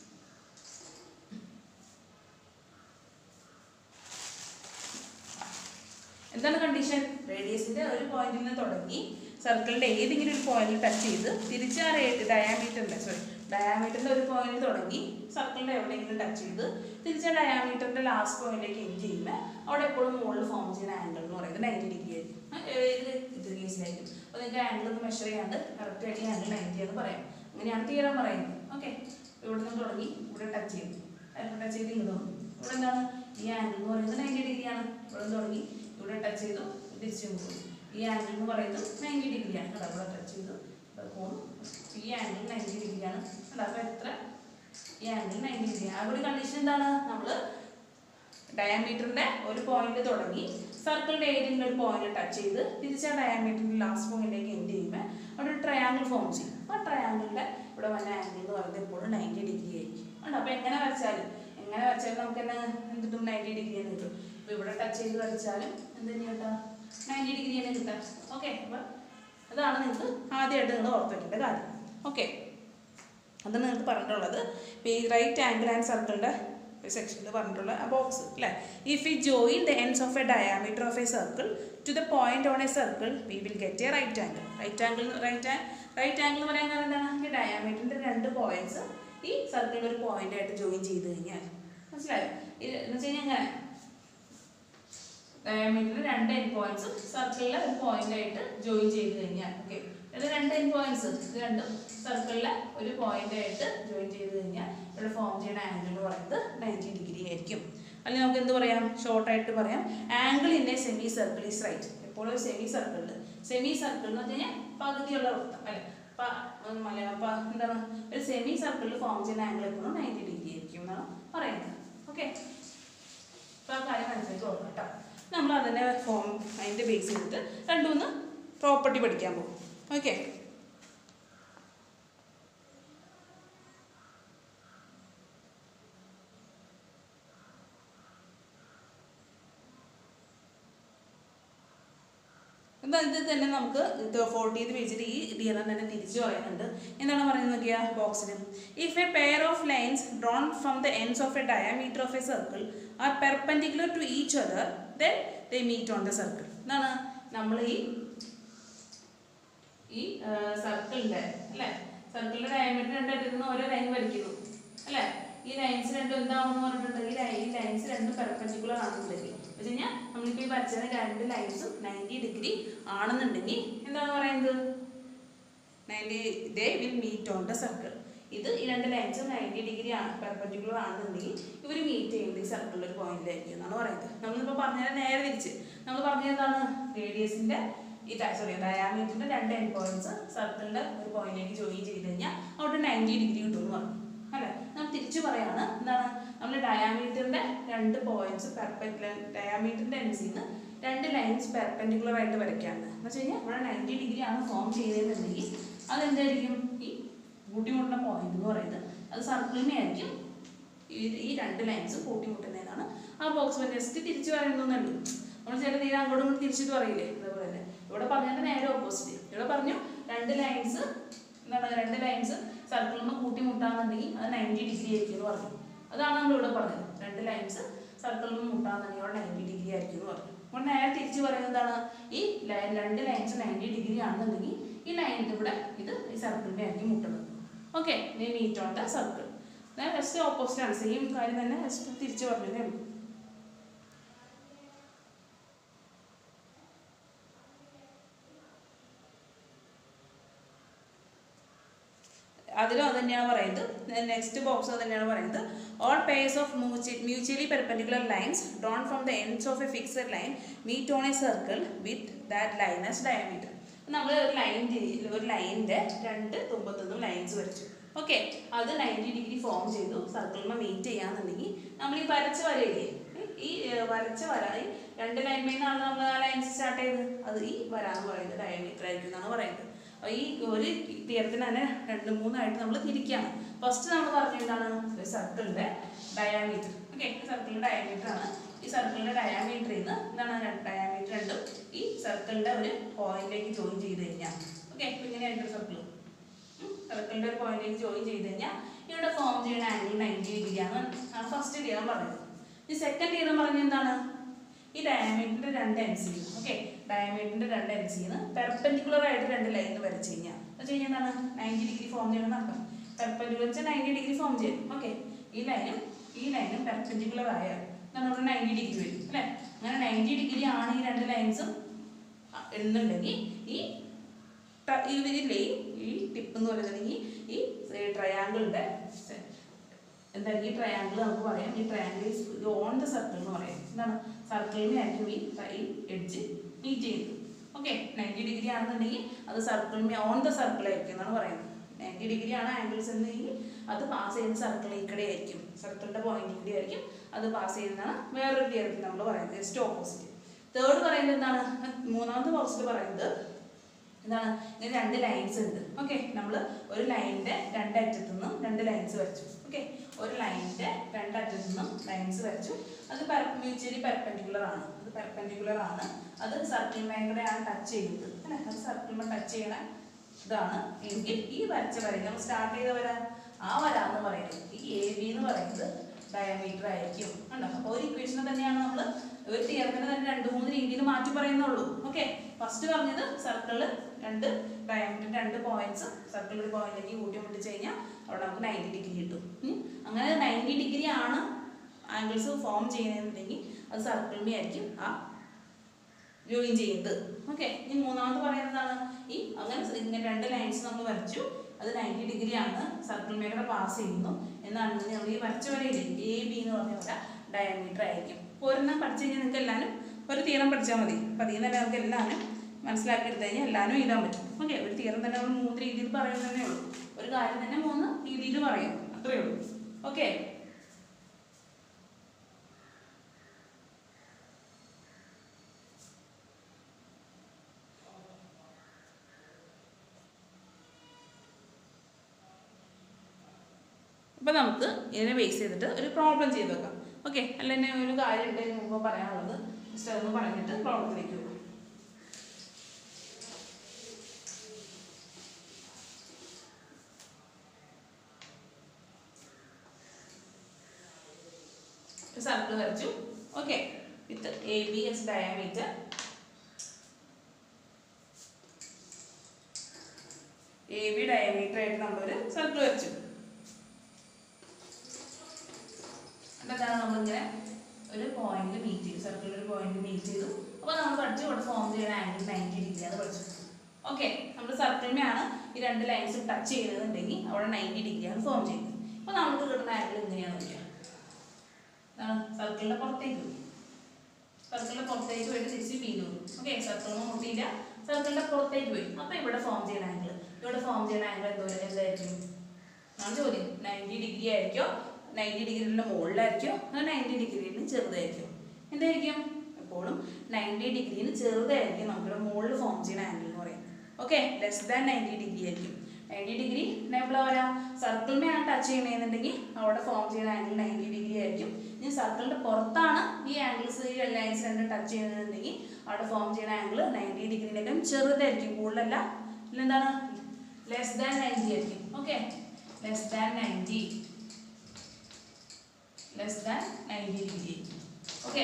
എന്താണ് കണ്ടീഷൻ റേഡിയസിന്റെ ഒരു പോയിന്റിൽ നിന്ന് തുടങ്ങി സർക്കിളിന്റെ ഏതെങ്കിലും ഒരു പോയിന്റിൽ ടച്ച് ചെയ്ത് തിരിച്ച് ആ ഡയാമീറ്ററിന്റെ സോറി ഡയാമീറ്ററിന്റെ ഒരു പോയിന്റിൽ തുടങ്ങി സർക്കിളിന്റെ എവിടെയെങ്കിലും ടച്ച് ചെയ്ത് തിരിച്ച് ആ ഡയാമീറ്ററിന്റെ ലാസ്റ്റ് പോയിന്റിലേക്ക് എൻഡ് ചെയ്യുമ്പോൾ അവിടെ എപ്പോഴും മുകളിൽ ഫോം ചെയ്യുന്ന ആംഗിൾ എന്ന് പറയുന്നത് നയൻറ്റി ഡിഗ്രി ആയിരിക്കും ആ, ഏത് ഇത് കേസിലായിരിക്കും അപ്പോൾ നിങ്ങൾക്ക് ആംഗിൾ ഒന്ന് മെഷർ ചെയ്യാണ്ട് കറക്റ്റ് ആയിട്ട് ആംഗിൾ നയൻറ്റി എന്ന് പറയാം അങ്ങനെയാണ് തീരാൻ പറയുന്നത് ഓക്കെ ഇവിടെ നിന്ന് തുടങ്ങി ഇവിടെ ടച്ച് ചെയ്തു ഇവിടെ ടച്ച് ചെയ്ത് ഇങ്ങോട്ട് വന്നു ഇവിടെ എന്താണ് ഈ ആംഗിൾ എന്ന് പറയുന്നത് നയൻറ്റി ഡിഗ്രിയാണ് ഇവിടെ നിന്ന് തുടങ്ങി ഇവിടെ ടച്ച് ചെയ്തു തിരിച്ചു പോകും ഈ ആംഗിൾ എന്ന് പറയുന്നത് നയൻറ്റി ഡിഗ്രിയാണ് കേട്ടോ ഇവിടെ ടച്ച് ചെയ്തു ഇവിടെ പോകുന്നു ഈ ആംഗിൾ നയൻറ്റി ഡിഗ്രിയാണ് കേട്ടോ അപ്പോൾ എത്ര ഈ ആംഗിൾ നയൻറ്റി ഡിഗ്രി ആ ഒരു കണ്ടീഷൻ എന്താണ് നമ്മൾ ഡയാമീറ്ററിന്റെ ഒരു പോയിന്റ് തുടങ്ങി സർക്കിളിന്റെ ഏതെങ്കിലും ഒരു പോയിന്റ് ടച്ച് ചെയ്ത് തിരിച്ച് ആ ഡയാമീറ്ററിന്റെ ലാസ്റ്റ് പോയിന്റിലേക്ക് എൻഡ് ചെയ്യുമ്പോൾ അവിടെ ഒരു ട്രയാങ്കിൾ ഫോം ചെയ്യും ആ ട്രയാങ്കിളിന്റെ ഇവിടെ വന്ന ആംഗിൾ എന്ന് പറയുന്നത് എപ്പോഴും നയൻറ്റി ഡിഗ്രി ആയിരിക്കും ഉണ്ട് അപ്പോൾ എങ്ങനെ വരച്ചാലും എങ്ങനെ വരച്ചാലും നമുക്ക് തന്നെ എന്ത് കിട്ടും നയൻറ്റി ഡിഗ്രി തന്നെ കിട്ടും ഇപ്പോൾ ഇവിടെ ടച്ച് ചെയ്ത് വരച്ചാലും എന്ത് തന്നെ കിട്ടാം നയൻറ്റി ഡിഗ്രി തന്നെ കിട്ടാം ഓക്കെ അപ്പോൾ അതാണ് നിങ്ങൾക്ക് ആദ്യമായിട്ട് നിങ്ങൾ ഓർത്ത് വെക്കേണ്ട കാര്യം ഓക്കെ അതാണ് നിങ്ങൾക്ക് പറഞ്ഞിട്ടുള്ളത് ഇപ്പോൾ ഈ റൈറ്റ് ആംഗിൾ ആൻഡ് സർക്കിളിൻ്റെ സെക്ഷനിൽ പറഞ്ഞിട്ടുള്ള ആ ബോക്സ് അല്ലേ if you join the ends of a diameter of a circle to the point on a circle we will get a right angle right angle right right angle എന്ന് പറയാൻ കാരണം എന്താണ് ഈ ഡയാമീറ്ററിൻ്റെ രണ്ട് പോയിന്റ്സ് ഈ സർക്കിളിൽ ഒരു പോയിന്റ് ആയിട്ട് ജോയിൻ ചെയ്ത് കഴിഞ്ഞാൽ മനസ്സിലായോ ഇത് എന്ന് വെച്ച് കഴിഞ്ഞാൽ എങ്ങനെ ഡയമീറ്ററിൽ രണ്ട് എൻ പോയിന്റ്സ് സർക്കിളിലെ ഒരു പോയിന്റ് ആയിട്ട് ജോയിൻ ചെയ്ത് കഴിഞ്ഞാൽ ഓക്കെ ഇത് രണ്ട് എൻ പോയിന്റ്സ് ഇത് രണ്ടും സർക്കിളിലെ ഒരു പോയിന്റ് ആയിട്ട് ജോയിൻ ചെയ്ത് കഴിഞ്ഞാൽ ഇവിടെ ഫോം ചെയ്യുന്ന ആംഗിൾ എന്ന് പറയുന്നത് നയൻറ്റി ഡിഗ്രി ആയിരിക്കും അല്ലെങ്കിൽ നമുക്ക് എന്ത് പറയാം ഷോർട്ട് ആയിട്ട് പറയാം angle in a semi circle is right എപ്പോഴും ഒരു സെമി സർക്കിളിൽ സെമി സർക്കിൾ എന്ന് വെച്ച് കഴിഞ്ഞാൽ പകുതിയുള്ള വൃത്തം അല്ലെ മലയാളം പ- എന്താണ് ഒരു സെമി സർക്കിളിൽ ഫോം ചെയ്യുന്ന ആംഗിൾ എപ്പോഴും നയൻറ്റി ഡിഗ്രി ആയിരിക്കും എന്നാണ് പറയുന്നത് ഓക്കെ അപ്പോൾ ആ കാര്യം മനസ്സിലാക്കി ഓർക്കാം കേട്ടോ നമ്മൾ അതിൻ്റെ ഫോം അതിൻ്റെ ബേസ് ചെയ്തിട്ട് രണ്ട് മൂന്ന് പ്രോപ്പർട്ടി പഠിക്കാൻ പോകും ഓക്കെ എന്താ ഇത് തന്നെ നമുക്ക് ഇത് ഫോർട്ടീത് പേജിൽ ഈ ഡിയറം തന്നെ തിരിച്ചു പറയുന്നുണ്ട് എന്താണ് പറയുന്നത് നോക്കിയാ ബോക്സിൽ if a pair of lines drawn from the ends of a diameter of a circle are perpendicular to each other then they meet on the circle എന്താണ് നമ്മൾ ഈ ഈ സർക്കിളിന്റെ അല്ലേ സർക്കിളിന്റെ ഡയമീറ്റർ രണ്ടായിട്ട് നിന്ന് ഓരോ ലൈൻ വരയ്ക്കുന്നു അല്ലേ ഈ ലൈൻസ് രണ്ടും എന്താണെന്ന് പറഞ്ഞിട്ടുണ്ട് ഈ ലൈൻ ഈ ലൈൻസ് രണ്ടും പെർപെൻഡിക്കുലർ ആണെന്നുണ്ടെങ്കിൽ വെച്ച് കഴിഞ്ഞാൽ നമ്മളിപ്പോൾ ഈ വരച്ചത് രണ്ട് ലൈൻസും നയൻറ്റി ഡിഗ്രി ആണെന്നുണ്ടെങ്കിൽ എന്താണ് പറയുന്നത് ninety they will meet on the circle ഇത് ഈ രണ്ട് ലൈൻസും നയൻറ്റി ഡിഗ്രി ആണ് പെർപെൻഡിക്കുലർ ആണെന്നുണ്ടെങ്കിൽ ഇവർ മീറ്റ് ചെയ്യുന്നത് ഈ സർക്കിളിൽ ഒരു പോയിന്റിലായിരിക്കും എന്നാണ് പറയുന്നത് നമ്മളിപ്പോൾ പറഞ്ഞത് നേരെ തിരിച്ച് നമ്മൾ പറഞ്ഞത് എന്താണ് റേഡിയസിന്റെ ഈ സോറി ഡയാമീറ്ററിന്റെ രണ്ട് എൻ പോയിന്റ്സ് സർക്കിളിന്റെ ഒരു പോയിന്റിലേക്ക് ജോയിൻ ചെയ്ത് കഴിഞ്ഞാൽ അവിടെ നയൻറ്റി ഡിഗ്രി കിട്ടും എന്ന് പറഞ്ഞു അല്ലേ നമ്മൾ തിരിച്ചു പറയാണ് എന്താണ് നമ്മൾ ഡയാമീറ്ററിന്റെ രണ്ട് പോയിന്റ്സ് പെർപെൻഡിക്കുലർ ഡയാമീറ്ററിന്റെ എൻസിൽ നിന്ന് രണ്ട് ലൈൻസ് പെർപെൻഡിക്കുലർ ആയിട്ട് വരയ്ക്കാണ് എന്ന് വെച്ച് കഴിഞ്ഞാൽ ഇവിടെ നയൻറ്റി ഡിഗ്രി ആണ് ഫോം ചെയ്തതെന്നുണ്ടെങ്കിൽ അതെന്തായിരിക്കും ഈ കൂട്ടിമുട്ടുന്ന പോയിന്റ് എന്ന് പറയുന്നത് അത് സർക്കിളിനെ ആയിരിക്കും ഈ ഈ രണ്ട് ലൈൻസ് കൂട്ടിമുട്ടുന്നതാണ് ആ ബോക്സ് ജസ്റ്റ് തിരിച്ചു പറയുന്നുള്ളൂ നമ്മൾ ചില തീരെ അങ്ങോട്ടും ഇങ്ങോട്ടും തിരിച്ചിട്ട് പറയില്ലേ അതേപോലെ തന്നെ ഇവിടെ പറഞ്ഞതിന്റെ നേരെ ഓപ്പോസിറ്റ് ഇവിടെ പറഞ്ഞു രണ്ട് ലൈൻസ് എന്താണ് രണ്ട് ലൈൻസ് സർക്കിളിൽ നിന്ന് കൂട്ടിമുട്ടാന്നുണ്ടെങ്കിൽ അത് നയൻറ്റി ഡിഗ്രി ആയിരിക്കും എന്ന് പറഞ്ഞു അതാണ് നമ്മൾ ഇവിടെ പറഞ്ഞത് രണ്ട് ലൈൻസ് സർക്കിളിൽ നിന്ന് മുട്ടാന്നുണ്ടെങ്കിൽ അവിടെ നയൻറ്റി ഡിഗ്രി ആയിരിക്കും എന്ന് പറഞ്ഞു അപ്പോൾ നേരെ തിരിച്ച് പറയുന്നത് എന്താണ് ഈ ലൈൻ രണ്ട് ലൈൻസ് നയൻറ്റി ഡിഗ്രി ആണെന്നുണ്ടെങ്കിൽ ഈ ലൈനിൻ്റെ ഇവിടെ ഇത് ഈ സർക്കിളിനെ ആയിരിക്കും മുട്ടുന്നത് ഓക്കെ നീ meet on the circle just opposite ആണ് സെയിം കാര്യം തന്നെ ജസ്റ്റ് തിരിച്ചു പറഞ്ഞതേ ഉള്ളൂ അതിലും അത് തന്നെയാണ് പറയുന്നത് നെക്സ്റ്റ് ബോക്സ് അത് തന്നെയാണ് പറയുന്നത് all pairs of mutually perpendicular lines drawn from the ends of a fixed line meet on a circle with that line as diameter നമ്മൾ ഒരു ലൈൻ ഒരു ലൈനിൻ്റെ രണ്ട് തുമ്പത്തുനിന്നും ലൈൻസ് വരച്ചു ഓക്കെ അത് നയൻറ്റി ഡിഗ്രി ഫോം ചെയ്തു സർക്കിളിൽ മീറ്റ് ചെയ്യാന്നുണ്ടെങ്കിൽ നമ്മൾ ഈ വരച്ച വരയില്ലേ ഈ ഏർ, വരച്ച വര ഈ രണ്ട് ലൈൻ നിന്നാണ് നമ്മൾ ആ ലൈൻസ് സ്റ്റാർട്ട് ചെയ്തത് അത് ഈ വര എന്ന് പറയുന്നത് ഡയമീറ്റർ ആയിരിക്കും എന്നാണ് പറയുന്നത് അപ്പോൾ ഈ ഒരു തീരത്തിന് തന്നെ രണ്ട് മൂന്നായിട്ട് നമ്മൾ തിരിക്കുകയാണ് ഫസ്റ്റ് നമ്മൾ പറഞ്ഞിട്ടാണ് ഒരു സർക്കിളിൻ്റെ ഡയാമീറ്റർ ഓക്കെ സർക്കിളിൻ്റെ ഡയാമീറ്റർ ആണ് ഈ സർക്കിളിൻ്റെ ഡയാമീറ്ററിൽ നിന്ന് എന്താണ് ഡയാമീറ്റർ രണ്ടും ഈ സർക്കിളിൻ്റെ ഒരു പോയിന്റിലേക്ക് ജോയിൻ ചെയ്ത് കഴിഞ്ഞാൽ ഓക്കെ അപ്പോൾ ഇങ്ങനെയായിട്ടൊരു സർക്കിൾ സർക്കിളിൻ്റെ ഒരു പോയിന്റിലേക്ക് ജോയിൻ ചെയ്ത് കഴിഞ്ഞാൽ ഇവിടെ ഫോം ചെയ്യുന്ന ആംഗിൾ നയൻറ്റി ഡിഗ്രി ആണ് ആണ് ഫസ്റ്റ് തിയറം പറഞ്ഞത് ഈ സെക്കൻഡ് തിയറം പറഞ്ഞത് എന്താണ് ഈ ഡയമീറ്ററിന്റെ രണ്ട് എൻസിന്ന് ഓക്കെ ഡയമീറ്ററിന്റെ രണ്ട് എൻസിന്ന് പെർപെൻഡിക്കുലർ ആയിട്ട് രണ്ട് ലൈൻ വരച്ച് കഴിഞ്ഞാൽ വെച്ച് കഴിഞ്ഞാൽ എന്താണ് നയൻറ്റി ഡിഗ്രി ഫോം ചെയ്യണം അർത്ഥം പെർപെൻഡിക്കുലർ വെച്ചാൽ നയൻറ്റി ഡിഗ്രി ഫോം ചെയ്യും ഓക്കെ ഈ ലൈനും ഈ ലൈനും പെർപെൻഡിക്കുലർ ആയാൽ നമ്മുടെ നയൻറ്റി ഡിഗ്രി വരും അല്ലേ അങ്ങനെ നയൻറ്റി ഡിഗ്രി ആണ് ഈ രണ്ട് ലൈൻസും എന്നുണ്ടെങ്കിൽ ഈ ട- ഇവരില്ലേ ഈ ടിപ്പ് എന്ന് പറയുന്നത് ഈ ട്രയാങ്കിളിന്റെ എന്തായാലും ഈ ട്രയാങ്കിൾ നമുക്ക് പറയാം ഈ ട്രയാങ്കിൾ ഓൺ ദ സർക്കിൾ എന്ന് പറയാം എന്താണ് സർക്കിളിനായിരിക്കും ഈ ഈ എഡ്ജ് മീറ്റ് ചെയ്യുന്നത് ഓക്കെ നയൻറ്റി ഡിഗ്രി ആണെന്നുണ്ടെങ്കിൽ അത് സർക്കിളിന് ഓൺ ദ സർക്കിൾ ആയിരിക്കും എന്നാണ് പറയുന്നത് നയൻറ്റി ഡിഗ്രി ആണ് ആംഗിൾസ് എന്നെങ്കിൽ അത് പാസ് ചെയ്യുന്ന സർക്കിളിൽ കൂടെ ആയിരിക്കും സർക്കിളിന്റെ പോയിന്റിൽ കൂടി ആയിരിക്കും അത് പാസ് ചെയ്യുന്നതാണ് വേറൊരു തിയറത്തിൽ നമ്മൾ പറയുന്നത് ജസ്റ്റ് ഓപ്പോസിറ്റ് തേർഡ് പറയുന്നത് എന്താണ് മൂന്നാമത്തെ ബോക്സിൽ പറയുന്നത് എന്താണ് ഇങ്ങനെ രണ്ട് ലൈൻസ് ഉണ്ട് ഓക്കെ നമ്മൾ ഒരു ലൈനിന്റെ രണ്ടറ്റത്തു നിന്നും രണ്ട് ലൈൻസ് വരച്ചു ഓക്കെ ഒരു ലൈനിന്റെ രണ്ടറ്റത്തു നിന്നും ലൈൻസ് വരച്ചു അത് മ്യൂച്വലി പെർപെൻഡിക്കുലർ ആണ് അത് പെർപെൻഡിക്കുലർ ആണ് അത് സർക്കിളിമേക്കൂടെയാണ് ടച്ച് ചെയ്യുന്നത് അല്ലെ അത് സർക്കിളിമേ ടച്ച് ചെയ്യണ ഇതാണ് എങ്കിൽ ഈ വരച്ച വര നമ്മൾ സ്റ്റാർട്ട് ചെയ്ത വര ആ വര എന്ന് പറയുന്നത് ഈ എ ബി എന്ന് പറയുന്നത് ഡയമീറ്റർ ആയിരിക്കും കണ്ടോ അപ്പോൾ ഒരു ഇക്വേഷനെ തന്നെയാണ് നമ്മൾ ഒരു തിയറത്തിന് തന്നെ രണ്ട് മൂന്ന് രീതിയിൽ മാറ്റി പറയുന്നുള്ളൂ ഓക്കെ ഫസ്റ്റ് പറഞ്ഞത് സർക്കിളിൽ രണ്ട് ഡയമീറ്റർ രണ്ട് പോയിന്റ്സ് സർക്കിൾ ഒരു പോയിന്റിലേക്ക് കൂട്ടി മുട്ടിച്ച് കഴിഞ്ഞാൽ അവിടെ നമുക്ക് നയൻറ്റി ഡിഗ്രി കിട്ടും ഉം. അങ്ങനെ നയൻറ്റി ഡിഗ്രി ആണ് ആംഗിൾസ് ഫോം ചെയ്യുന്നതെന്നുണ്ടെങ്കിൽ അത് സർക്കിളിനെ ആയിരിക്കും ആ ജോയിൻ ചെയ്യുന്നത് ഓക്കെ ഇനി മൂന്നാമത് പറയുന്നതാണ് ഈ അങ്ങനെ ഇങ്ങനെ രണ്ട് ലൈൻസ് നമ്മൾ വരച്ചു അത് നയൻറ്റി ഡിഗ്രി ആണ് സർക്കിൾ മേഖല പാസ് ചെയ്യുന്നു എന്നാണെന്നുണ്ടെങ്കിൽ നമ്മൾ ഈ വരച്ച വരയില്ലേ എ ബി എന്ന് പറഞ്ഞ വര ഡയമീറ്റർ ആയിരിക്കും ഒരെണ്ണം പഠിച്ചു കഴിഞ്ഞാൽ നിങ്ങൾക്ക് എല്ലാവരും ഒരു തീരം പഠിച്ചാൽ മതി അപ്പം അതിൽ നിന്ന് തന്നെ നമുക്ക് എല്ലാവരും മനസ്സിലാക്കി എടുത്തു കഴിഞ്ഞാൽ എല്ലാവരും എഴുതാൻ പറ്റും ഓക്കെ ഒരു തീരം തന്നെ നമ്മൾ മൂന്ന് രീതിയിൽ പറയുന്നതേ ഉള്ളൂ ഒരു കാര്യം തന്നെ മൂന്ന് രീതിയിൽ പറയും അത്രയേ ഉള്ളൂ ഓക്കെ അപ്പം നമുക്ക് ഇതിനെ ബേസ് ചെയ്തിട്ട് ഒരു പ്രോബ്ലം ചെയ്ത് വെക്കാം ഓക്കെ അല്ല എന്നെ ഒരു കാര്യം ഉണ്ടെങ്കിൽ മുമ്പ് പറയാനുള്ളത് ജസ്റ്റ് അതൊന്ന് പറഞ്ഞിട്ട് പ്രോബ്ലത്തിലേക്ക് പോകും ഒരു സർക്കിൾ വരച്ചു okay with A B as diameter A B diameter ആയിട്ട് നമ്മളൊരു സർക്കിൾ വരച്ചു എന്നിട്ടാണ് നമ്മളിങ്ങനെ ഒരു പോയിന്റ് മീറ്റ് ചെയ്തു സർക്കിളിൽ ഒരു പോയിന്റ് മീറ്റ് ചെയ്തു അപ്പോൾ നമ്മൾ പഠിച്ചു ഇവിടെ ഫോം ചെയ്യുന്ന ആംഗിൾ നയൻറ്റി ഡിഗ്രി അത് പഠിച്ചു ഓക്കെ നമ്മൾ സർക്കിളിനെയാണ് ഈ രണ്ട് ലൈൻസും ടച്ച് ചെയ്യുന്നതെന്നുണ്ടെങ്കിൽ അവിടെ നയൻറ്റി ഡിഗ്രിയാണ് ഫോം ചെയ്യുന്നത് അപ്പോൾ നമുക്ക് കിട്ടുന്ന ആംഗിൾ എങ്ങനെയാണെന്ന് നോക്കിയാൽ സർക്കിളിൻ്റെ പുറത്തേക്ക് പോയി സർക്കിളിൻ്റെ പുറത്തേക്ക് പോയിട്ട് തിരിച്ച് ബിയിൽ വരും ഓക്കെ സർക്കിളിന് മുട്ടിയില്ല സർക്കിളിൻ്റെ പുറത്തേക്ക് പോയി അപ്പോൾ ഇവിടെ ഫോം ചെയ്യുന്ന ആംഗിൾ ഇവിടെ ഫോം ചെയ്യുന്ന ആംഗിൾ എന്തോ എന്തായിരിക്കും ആണ് ചോദ്യം നയൻറ്റി ഡിഗ്രി ആയിരിക്കോ നയൻറ്റി ഡിഗ്രിയുടെ മുകളിലായിരിക്കോ അതോ നയൻറ്റി ഡിഗ്രിയിൽ ചെറുതായിരിക്കും എന്തായിരിക്കും എപ്പോഴും നയൻറ്റി ഡിഗ്രിന് ചെറുതായിരിക്കും നമ്മുടെ മുകളിൽ ഫോം ചെയ്യുന്ന ആംഗിൾ എന്ന് പറയുന്നത് okay less than ninety degree ആയിരിക്കും നയൻറ്റി ഡിഗ്രി എപ്പോഴാ വരാ സർക്കിളിനെയാണ് ടച്ച് ചെയ്യണമെന്നുണ്ടെങ്കിൽ അവിടെ ഫോം ചെയ്യുന്ന ആംഗിൾ നയൻറ്റി ഡിഗ്രി ആയിരിക്കും ഇനി സർക്കിളിന്റെ പുറത്താണ് ഈ ആംഗിൾസ് ഈ ലൈൻസ് രണ്ടും ടച്ച് ചെയ്യുന്നതെന്നുണ്ടെങ്കിൽ അവിടെ ഫോം ചെയ്യുന്ന ആംഗിൾ നയൻറ്റി ഡിഗ്രിനേക്കാൾ ചെറുതായിരിക്കും കൂടുതലല്ല എന്താണ് ലെസ് ദാൻ നയൻറ്റി ആയിരിക്കും okay less than ninety less than ninety degree okay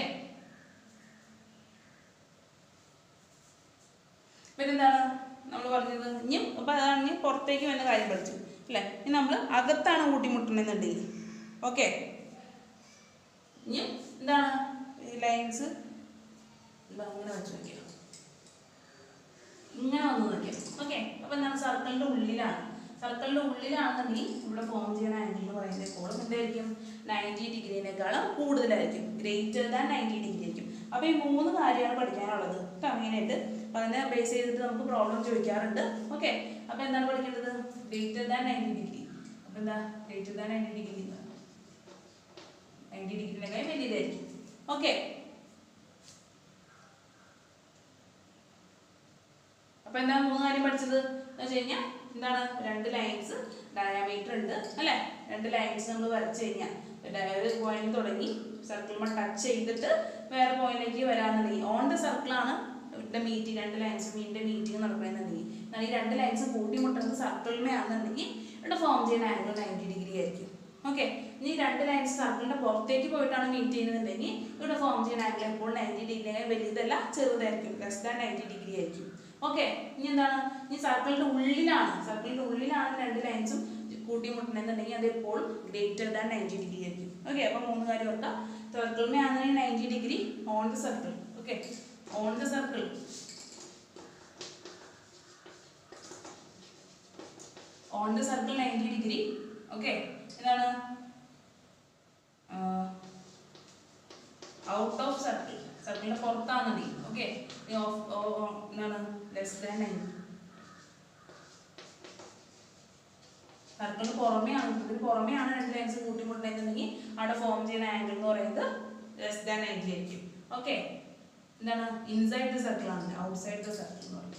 പിന്നെന്താണ് നമ്മൾ പറഞ്ഞത് ഇനിയും അപ്പോൾ അതാണ് ഇനി പുറത്തേക്ക് വന്ന കാര്യം പഠിച്ചു അല്ലേ ഇനി നമ്മൾ അകത്താണ് കൂട്ടിമുട്ടണമെന്നുണ്ടെങ്കിൽ ഓക്കെ ഇനി എന്താണ് ഈ ലൈൻസ് അങ്ങനെ വെച്ച് നോക്കിയോ ഇങ്ങനെ വന്ന് നോക്കിയോ ഓക്കെ അപ്പൊ എന്താണ് സർക്കിളിന്റെ ഉള്ളിലാണ് സർക്കിളിന്റെ ഉള്ളിലാണെന്നുണ്ടെങ്കിൽ ഇവിടെ ഫോം ചെയ്യുന്ന ആംഗിൾ എന്ന് പറയുന്നത് എപ്പോഴും എന്തായിരിക്കും നയൻറ്റി ഡിഗ്രിനേക്കാളും കൂടുതലായിരിക്കും ഗ്രേറ്റർ ദാൻ നയൻറ്റി ഡിഗ്രി ആയിരിക്കും അപ്പൊ ഈ മൂന്ന് കാര്യമാണ് പഠിക്കാനുള്ളത് കമ്മിനായിട്ട് അപ്പൊ അതിനെ ബേസ് ചെയ്തിട്ട് നമുക്ക് പ്രോബ്ലം ചോദിക്കാറുണ്ട് ഓക്കെ അപ്പൊ എന്താണ് പഠിക്കേണ്ടത് ഗ്രേറ്റർ ദാൻ നയൻറ്റി ഡിഗ്രി അപ്പൊ എന്താ greater than ninety degree ninety ഡിഗ്രിനേക്കാളും വലിയതായിരിക്കും ഓക്കെ അപ്പൊ എന്താ മൂന്ന് കാര്യം പഠിച്ചത് എന്ന് വെച്ച് കഴിഞ്ഞാൽ എന്താണ് രണ്ട് ലൈൻസ് ഡയാമീറ്റർ ഉണ്ട് അല്ലെ രണ്ട് ലൈൻസ് നമ്മൾ വരച്ചു കഴിഞ്ഞാൽ ഒരു പോയിന്റ് തുടങ്ങി സർക്കിൾ ടച്ച് ചെയ്തിട്ട് വേറെ പോയിന്റിലേക്ക് വരാന്നുണ്ടെങ്കിൽ ഓൺ ദ സർക്കിളാണ് ഇവിടെ മീറ്റിംഗ് രണ്ട് ലൈൻസ് മീൻ്റെ മീറ്റിംഗ് നടക്കുന്നുണ്ടെങ്കിൽ എന്നാൽ ഈ രണ്ട് ലൈൻസ് കൂട്ടിമുട്ടുന്നത് സർക്കിളിമേ ആണെന്നുണ്ടെങ്കിൽ ഇവിടെ ഫോം ചെയ്യുന്ന ആംഗിൾ നയൻറ്റി ഡിഗ്രി ആയിരിക്കും ഓക്കെ ഇനി രണ്ട് ലൈൻസ് സർക്കിളിന്റെ പുറത്തേക്ക് പോയിട്ടാണ് മീറ്റ് ചെയ്യുന്നതെങ്കിൽ ഇവിടെ ഫോം ചെയ്യുന്ന ആംഗിൾ എപ്പോൾ നയൻറ്റി ഡിഗ്രി വലിയതല്ല ചെറുതായിരിക്കും ലെസ് ദാൻ നയൻറ്റി ഡിഗ്രി ആയിരിക്കും ഓക്കെ ഇനി എന്താണ് ഇനി സർക്കിളിന്റെ ഉള്ളിലാണ് സർക്കിളിന്റെ ഉള്ളിലാണ് രണ്ട് ലൈൻസും കൂട്ടിമുട്ടുന്നുണ്ടെങ്കിൽ അത് എപ്പോൾ ഗ്രേറ്റർ ദാൻ നയൻറ്റി ഡിഗ്രി ആയിരിക്കും ഓക്കെ അപ്പൊ മൂന്ന് കാര്യം ഓർക്കാം സർക്കിളിമേ ആണെങ്കിൽ ninety degree on the circle okay on the circle on the circle ninety degree okay എന്താണ് ഔട്ട് ഓഫ് സർക്കിൾ സർക്കിളിന്റെ പുറത്താണെന്നുണ്ടെങ്കിൽ ഓക്കെ എന്താണ് ലെസ് ദാൻ നയൻ സർക്കിളിന് പുറമെയാണ് ഇതിന് പുറമെയാണ് രണ്ട് ലൈൻസ് കൂട്ടിമുട്ടുന്നതെന്നുണ്ടെങ്കിൽ അവിടെ ഫോം ചെയ്യുന്ന ആംഗിൾ എന്ന് പറയുന്നത് ലെസ് ദാൻ നയൻറ്റി ആയിരിക്കും ഓക്കെ എന്താണ് ഇൻസൈഡ് ദ സർക്കിൾ ആണ് ഔട്ട്സൈഡ് ദ സർക്കിൾ എന്ന് പറയുന്നത്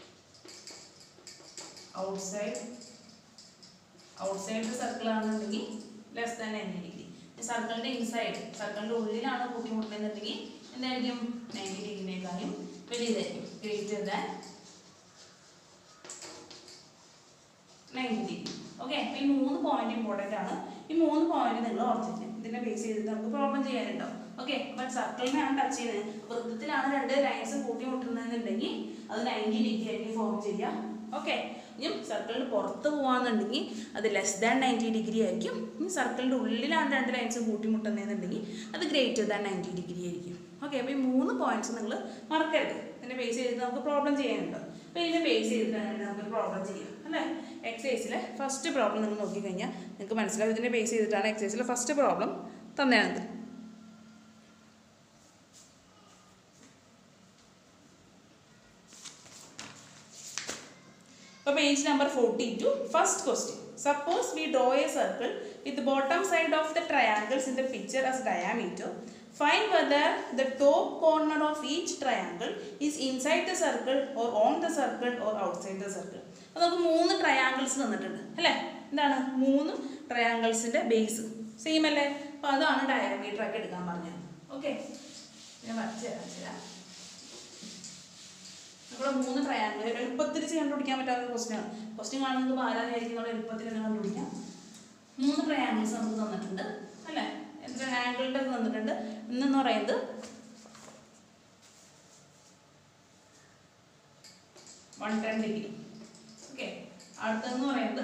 ഔട്ട്സൈഡ് ഔട്ട്സൈഡ് ദ സർക്കിൾ ആണെന്നുണ്ടെങ്കിൽ ലെസ് ദാൻ നയൻറ്റി ഡിഗ്രി സർക്കിളിന്റെ ഇൻസൈഡ് സർക്കിളിന്റെ ഉള്ളിലാണ് കൂട്ടിമുട്ടുന്നതെന്നുണ്ടെങ്കിൽ എന്തായിരിക്കും നയൻറ്റി ഡിഗ്രിനേക്കാളും വലിയതായിരിക്കും greater than ninety degree okay അപ്പോൾ ഈ മൂന്ന് പോയിന്റ് ഇമ്പോർട്ടൻ്റ് ആണ് ഈ മൂന്ന് പോയിന്റ് നിങ്ങൾ ഓർത്തിരിക്കും ഇതിനെ ബേസ് ചെയ്തിട്ട് നമുക്ക് പ്രോബ്ലം ചെയ്യാനുണ്ടാവും ഓക്കെ അപ്പം സർക്കിളിനെയാണ് ടച്ച് ചെയ്യുന്നത് വൃത്തത്തിലാണ് രണ്ട് ലൈൻസ് കൂട്ടിമുട്ടുന്നതെന്നുണ്ടെങ്കിൽ അത് നയൻറ്റി ഡിഗ്രി ആയിരിക്കും ഫോം ചെയ്യുക ഓക്കെ ഇനി സർക്കിളിന് പുറത്ത് പോകാന്നുണ്ടെങ്കിൽ അത് ലെസ് ദാൻ നയൻറ്റി ഡിഗ്രി ആയിരിക്കും ഇനി സർക്കിളിൻ്റെ ഉള്ളിലാണ് രണ്ട് ലൈൻസ് കൂട്ടിമുട്ടുന്നതെന്നുണ്ടെങ്കിൽ അത് ഗ്രേറ്റർ ദാൻ നയൻറ്റി ഡിഗ്രി ആയിരിക്കും ഓക്കെ അപ്പോൾ ഈ മൂന്ന് പോയിന്റ്സ് നിങ്ങൾ മറക്കരുത് ഇതിനെ ബേസ് ചെയ്തിട്ട് നമുക്ക് പ്രോബ്ലം ചെയ്യാനുണ്ട് അപ്പോൾ ഇതിനെ ബേസ് ചെയ്തിട്ടാണ് നമുക്ക് പ്രോബ്ലം ചെയ്യാം അല്ലേ എക്സസൈസിലെ ഫസ്റ്റ് പ്രോബ്ലം നിങ്ങൾ നോക്കിക്കഴിഞ്ഞാൽ നിങ്ങൾക്ക് മനസ്സിലാവും ഇതിനെ ബേസ് ചെയ്തിട്ടാണ് എക്സസൈസിലെ ഫസ്റ്റ് പ്രോബ്ലം തന്നെയാണത് അപ്പോൾ page number forty two first question suppose we draw a circle with bottom side of the triangles in the picture as diameter find whether the top corner of each triangle is inside the circle or on the circle or outside the circle അപ്പോൾ നമുക്ക് മൂന്ന് triangles തന്നിട്ടുണ്ട് അല്ലേ എന്താണ് മൂന്ന് ട്രയാങ്കിൾസിന്റെ base same അല്ലേ അപ്പോൾ അതാണ് ഡയമീറ്റർ ആക്കി എടുക്കാൻ പറഞ്ഞത് ഓക്കെ ഞാൻ വരച്ച് തരാം വരച്ച് തരാം നമ്മുടെ മൂന്ന് ട്രയാങ്കിൾ എളുപ്പത്തിൽ കണ്ടുപിടിക്കാൻ പറ്റാത്ത ക്വസ്റ്റ്യൻ ആണ് ക്വസ്റ്റ്യൻ കാണുന്നത് പാരാതിരിക്കും നമ്മൾ എളുപ്പത്തിൽ തന്നെ കണ്ടുപിടിക്കാം മൂന്ന് ട്രയാങ്കിൾസ് നമുക്ക് തന്നിട്ടുണ്ട് അല്ലേ എത്ര ആംഗിളിൻ്റെ തന്നിട്ടുണ്ട് ഇന്നെന്ന് പറയുന്നത് വൺ ടെൻ ഡിഗ്രി ഓക്കെ അടുത്തെന്ന് പറയുന്നത്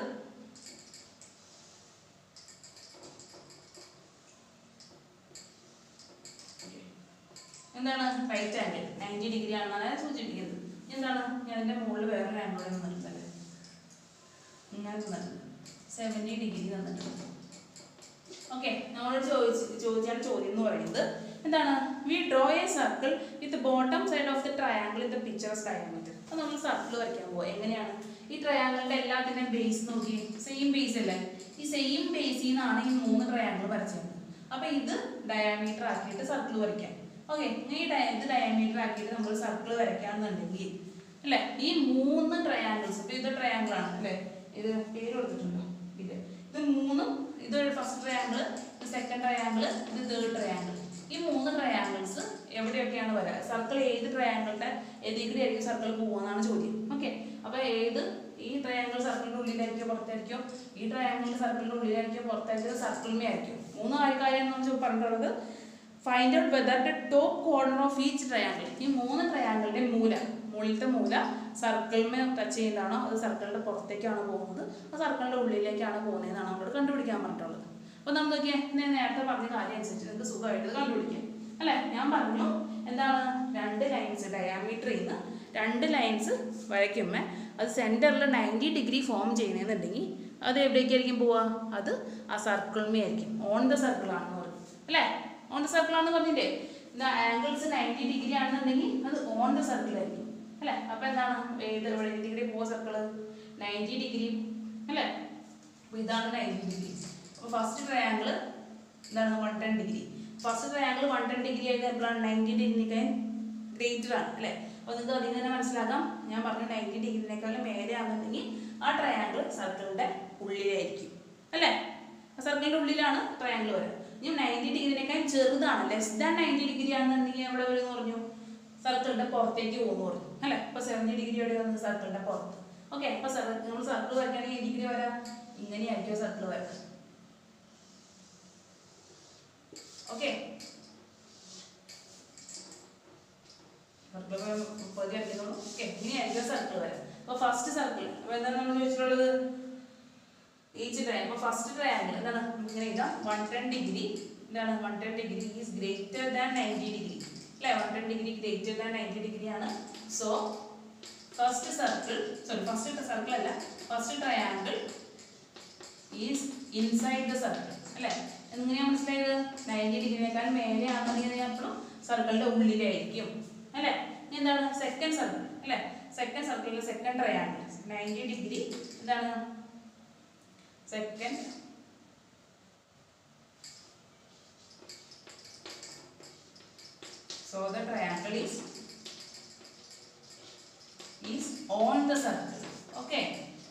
എന്താണ് റൈറ്റ് ആംഗിൾ നയൻറ്റി ഡിഗ്രി ആണെന്നാണ് ഞാൻ സൂചിപ്പിക്കുന്നത് എന്താണ് ഞാൻ അതിൻ്റെ മുകളിൽ വേറൊരു ആംഗിൾ തന്നിട്ടുണ്ടല്ലേ ഇങ്ങനെ തന്നിട്ടുണ്ട് സെവൻറ്റി ഡിഗ്രി തന്നിട്ടുണ്ട് ഓക്കെ നമ്മളോട് ചോദിച്ച് ചോദിച്ചാൽ ചോദ്യം എന്ന് പറയുന്നത് എന്താണ് we draw a circle with bottom side of the triangle in the pictures diameter അപ്പോൾ നമ്മൾ സർക്കിൾ വരയ്ക്കാൻ പോകുക എങ്ങനെയാണ് ഈ ട്രയാങ്കിളിൻ്റെ എല്ലാത്തിൻ്റെയും ബേസ് നോക്കി സെയിം ബേസ് അല്ലേ ഈ സെയിം ബേസിൽ നിന്നാണ് ഈ മൂന്ന് ട്രയാങ്കിൾ വരച്ചത് അപ്പോൾ ഇത് ഡയമീറ്റർ ആക്കിയിട്ട് സർക്കിൾ വരയ്ക്കാം ഓക്കെ ഈ ഡയ ഇത് ഡയമീറ്റർ ആക്കിയിട്ട് നമ്മൾ സർക്കിൾ വരയ്ക്കാന്നുണ്ടെങ്കിൽ അല്ലേ ഈ മൂന്ന് ട്രയാങ്കിൾസ് ഇപ്പോൾ ഇത് ട്രയാങ്കിൾ ആണ് അല്ലേ ഇത് പേര് കൊടുത്തിട്ടുണ്ടോ ഇത് ഇത് മൂന്നും ഇത് ഫസ്റ്റ് ട്രയാങ്കിൾ ഇത് സെക്കൻഡ് ട്രയാങ്കിൾ ഇത് തേർഡ് ട്രയാങ്കിൾ ഈ മൂന്ന് ട്രയാങ്കിൾസ് എവിടെയൊക്കെയാണ് വരാ സർക്കിൾ ഏത് ട്രയാങ്കിളിന്റെ ഏതെങ്കിലും ആയിരിക്കും സർക്കിൾ പോകുന്നതാണ് ചോദ്യം ഓക്കെ അപ്പൊ ഏത് ഈ ട്രയാങ്കിൾ സർക്കിളിന്റെ ഉള്ളിലായിരിക്കോ പുറത്തായിരിക്കോ ഈ ട്രയാങ്കിൾ സർക്കിളിന്റെ ഉള്ളിലായിരിക്കോ പുറത്തായിരിക്കോ സർക്കിളിമേ ആയിരിക്കും മൂന്ന് കാര്യം നമ്മൾ പറഞ്ഞിട്ടുള്ളത് find out whether the top corner of each triangle ഈ മൂന്ന് ട്രയാങ്കിളിന്റെ മൂല മുകളിലത്തെ മൂല സർക്കിളിമേ ടച്ച് ചെയ്യുന്നതാണോ അത് സർക്കിളിന്റെ പുറത്തേക്കാണ് പോകുന്നത് അത് സർക്കിളിന്റെ ഉള്ളിലേക്കാണ് പോകുന്നതെന്നാണ് നമ്മളോട് കണ്ടുപിടിക്കാൻ പറഞ്ഞിട്ടുള്ളത് അപ്പോൾ നമ്മൾ നോക്കിയേ ഞാൻ നേരത്തെ പറഞ്ഞ കാര്യം അനുസരിച്ച് നിങ്ങൾക്ക് സുഖമായിട്ട് ഇത് കണ്ടുപിടിക്കാം അല്ലേ ഞാൻ പറഞ്ഞു എന്താണ് രണ്ട് ലൈൻസ് ഡയാമീറ്ററിൽ നിന്ന് രണ്ട് ലൈൻസ് വരയ്ക്കുമ്പോൾ അത് സെൻറ്ററിൽ നയൻറ്റി ഡിഗ്രി ഫോം ചെയ്യണമെന്നുണ്ടെങ്കിൽ അത് എവിടേക്കായിരിക്കും പോവുക അത് ആ സർക്കിളിമേ ആയിരിക്കും ഓൺ ദ സർക്കിൾ ആണെന്ന് പറയും അല്ലേ ഓൺ ദ സർക്കിൾ ആണെന്ന് പറഞ്ഞില്ലേ ആംഗിൾസ് നയൻറ്റി ഡിഗ്രി ആണെന്നുണ്ടെങ്കിൽ അത് ഓൺ ദ സർക്കിൾ ആയിരിക്കും അല്ലേ അപ്പോൾ എന്താണ് ഏത് എവിടെ ഡിഗ്രി പോകുക സർക്കിൾ നയൻറ്റി ഡിഗ്രി അല്ലേ അപ്പോൾ ഇതാണ് നയൻറ്റി ഡിഗ്രി അപ്പോൾ ഫസ്റ്റ് ട്രയാങ്കിൾ എന്താണ് one ten degree first triangle one ten degree ആയിട്ട് എപ്പോഴാണ് നയൻറ്റി ഡിഗ്രിക്കാൻ ഗ്രേറ്റർ ആണ് അല്ലേ അപ്പോൾ നിങ്ങൾക്ക് അതിൽ തന്നെ മനസ്സിലാക്കാം ഞാൻ പറഞ്ഞ നയൻറ്റി ഡിഗ്രിനേക്കാളും മേലെ ആണെന്നുണ്ടെങ്കിൽ ആ ട്രയാങ്കിൾ സർക്കിളിൻ്റെ ഉള്ളിലായിരിക്കും അല്ലേ ആ സർക്കിളിൻ്റെ ഉള്ളിലാണ് ട്രയാങ്കിൾ വരിക ഇനി നയൻറ്റി ഡിഗ്രിനേക്കാൾ ചെറുതാണ് ലെസ് ദാൻ നയൻറ്റി ഡിഗ്രി ആണെന്നുണ്ടെങ്കിൽ എവിടെ വരും എന്ന് പറഞ്ഞു സർക്കിളിൻ്റെ പുറത്തേക്ക് പോകുന്നു പറഞ്ഞു അല്ലേ അപ്പോൾ സെവൻറ്റി ഡിഗ്രി എവിടെ വന്നത് സർക്കിളിൻ്റെ പുറത്ത് ഓക്കെ അപ്പോൾ നമ്മൾ സർക്കിൾ വരയ്ക്കുകയാണെങ്കിൽ ഈ ഡിഗ്രി വരാം ഇങ്ങനെയായിരിക്കും സർക്കിൾ വരാം ഓക്കെ സർക്കിൾ മുപ്പത് അടിക്കുന്നുള്ളൂ ഓക്കെ ഇങ്ങനെയായിരിക്കും സർക്കിൾ വരാം അപ്പോൾ ഫസ്റ്റ് സർക്കിൾ അപ്പോൾ എന്താണ് നമ്മൾ ചോദിച്ചിട്ടുള്ളത് ഈച്ച് ട്രയാങ്കിൾ അപ്പോൾ ഫസ്റ്റ് ട്രയാങ്കിൾ എന്താണ് ഇങ്ങനെ എഴുതാം വൺ ടെൻ ഡിഗ്രി എന്താണ് one ten degree is greater than ninety degree അല്ലേ one ten degree greater than ninety degree ആണ് so first circle sorry first circle അല്ല first triangle is inside the circle അല്ലേ എങ്ങനെയാ മനസ്സിലായത് നയൻറ്റി ഡിഗ്രിനേക്കാൾ മേലെ ആണെന്നുണ്ടെങ്കിൽ എപ്പോഴും സർക്കിളിന്റെ ഉള്ളിലായിരിക്കും അല്ലേ ഇനി എന്താണ് സെക്കൻഡ് സർക്കിൾ അല്ലേ സെക്കൻഡ് സർക്കിളിൽ സെക്കൻഡ് ട്രയാങ്കിൾ നയൻറ്റി ഡിഗ്രി എന്താണ് second so the triangle is is on the circle okay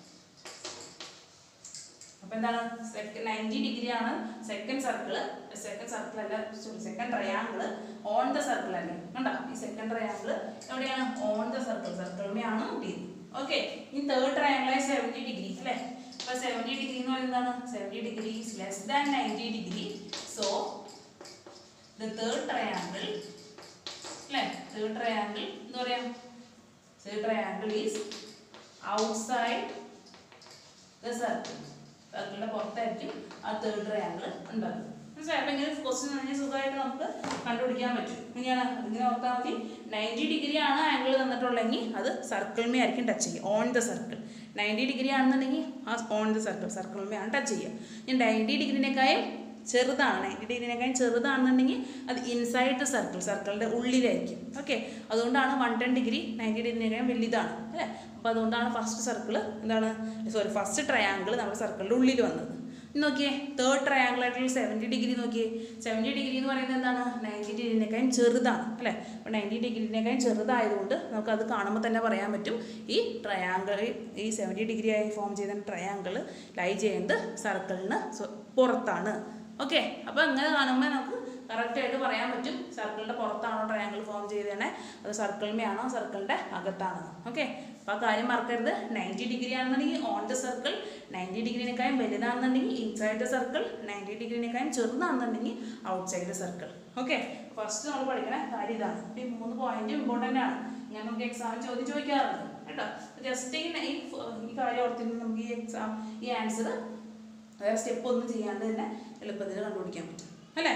അപ്പൊ എന്താണ് നയൻറ്റി ഡിഗ്രി ആണ് സെക്കൻഡ് സർക്കിൾ സെക്കൻഡ് സർക്കിൾ അല്ല sorry second triangle on the circle അല്ലേ കണ്ടോ ഈ സെക്കൻഡ് ട്രയാങ്കിൾ എവിടെയാണ് ഓൺ ദ സർക്കിൾ സർക്കിളിനെയാണ് കിട്ടിയത് ഓക്കെ ഈ തേർഡ് ട്രയാങ്കിൾ സെവൻറ്റി ഡിഗ്രി അല്ലേ അപ്പൊ സെവൻറ്റി ഡിഗ്രി എന്ന് പറയുന്നത് seventy degree is less than ninety degree so the third triangle അല്ലേ തേർഡ് ട്രയാങ്കിൾ എന്താ പറയാ third triangle is outside the circle സർക്കിളിന്റെ പുറത്തായിരിക്കും ആ തേർഡ് ട്രയാങ്കിൾ ഉണ്ടാകും മനസ്സിലായി അപ്പം ഇങ്ങനെ ക്വസ്റ്റ്യൻ തന്നെ സുഖമായിട്ട് നമുക്ക് കണ്ടുപിടിക്കാൻ പറ്റും ഇങ്ങനെയാണ് ഇങ്ങനെ ഓർത്താൽ മതി നയൻറ്റി ഡിഗ്രി ആണ് ആംഗിൾ തന്നിട്ടുള്ളെങ്കിൽ അത് സർക്കിളിമേ ആയിരിക്കും ടച്ച് ചെയ്യുക on the circle ninety degree ആണെന്നുണ്ടെങ്കിൽ ആ ഓൺ ദ സർക്കിൾ സർക്കിളിമേ ആണ് ടച്ച് ചെയ്യുക ഇനി നയൻറ്റി ഡിഗ്രിനേക്കാളും ചെറുതാണ് നയൻറ്റി ഡിഗ്രിനേക്കാളും ചെറുതാണെന്നുണ്ടെങ്കിൽ അത് ഇൻസൈഡ് ദ സർക്കിൾ സർക്കിളിൻ്റെ ഉള്ളിലായിരിക്കും ഓക്കെ അതുകൊണ്ടാണ് വൺ ടെൻ ഡിഗ്രി നയൻറ്റി ഡിഗ്രിനേക്കാളും വലുതാണ് അല്ലേ അപ്പോൾ അതുകൊണ്ടാണ് ഫസ്റ്റ് സർക്കിൾ എന്താണ് സോറി ഫസ്റ്റ് ട്രയാങ്കിൾ നമ്മുടെ സർക്കിളിൻ്റെ ഉള്ളിൽ വന്നത് ഇനി നോക്കിയേ തേർഡ് ട്രയാങ്കിൾ ആയിട്ടുള്ള സെവൻറ്റി ഡിഗ്രി നോക്കിയേ സെവൻറ്റി ഡിഗ്രി എന്ന് പറയുന്നത് എന്താണ് നയൻറ്റി ഡിഗ്രിനേക്കാളും ചെറുതാണ് അല്ലേ അപ്പോൾ നയൻറ്റി ഡിഗ്രിനേക്കാളും ചെറുതായതുകൊണ്ട് നമുക്കത് കാണുമ്പോൾ തന്നെ പറയാൻ പറ്റും ഈ ട്രയാങ്കിൾ ഈ സെവൻറ്റി ഡിഗ്രി ആയി ഫോം ചെയ്ത ട്രയാങ്കിൾ ലൈ ചെയ്യുന്നത് സർക്കിളിന് പുറത്താണ് ഓക്കെ അപ്പോൾ അങ്ങനെ കാണുമ്പോൾ നമുക്ക് കറക്റ്റായിട്ട് പറയാൻ പറ്റും സർക്കിളിൻ്റെ പുറത്താണോ ട്രയാങ്കിൾ ഫോം ചെയ്തേണേ അത് സർക്കിളിമേയാണോ സർക്കിളിൻ്റെ അകത്താണോ ഓക്കെ അപ്പോൾ ആ കാര്യം മറക്കരുത് നയൻറ്റി ഡിഗ്രി ആണെന്നുണ്ടെങ്കിൽ ഓൺ ദ സർക്കിൾ നയൻറ്റി ഡിഗ്രിനേക്കാളും വലുതാണെന്നുണ്ടെങ്കിൽ ഇൻസൈഡ് ദ സർക്കിൾ നയൻറ്റി ഡിഗ്രിനേക്കാളും ചെറുതാണെന്നുണ്ടെങ്കിൽ outside the circle okay first നമ്മൾ പഠിക്കണ കാര്യം ഇതാണ് ഈ മൂന്ന് പോയിന്റ് ഇമ്പോർട്ടൻ്റ് ആണ് ഞാൻ നമുക്ക് എക്സാം ചോദ്യം ചോദിക്കാറുണ്ട് കേട്ടോ ജസ്റ്റ് ഈ ഈ ഈ കാര്യം ഓർത്തിട്ട് നമുക്ക് ഈ എക്സാം ഈ ആൻസർ വേറെ സ്റ്റെപ്പ് ഒന്നും ചെയ്യാണ്ട് തന്നെ എളുപ്പത്തിൽ കണ്ടുപിടിക്കാൻ പറ്റും അല്ലേ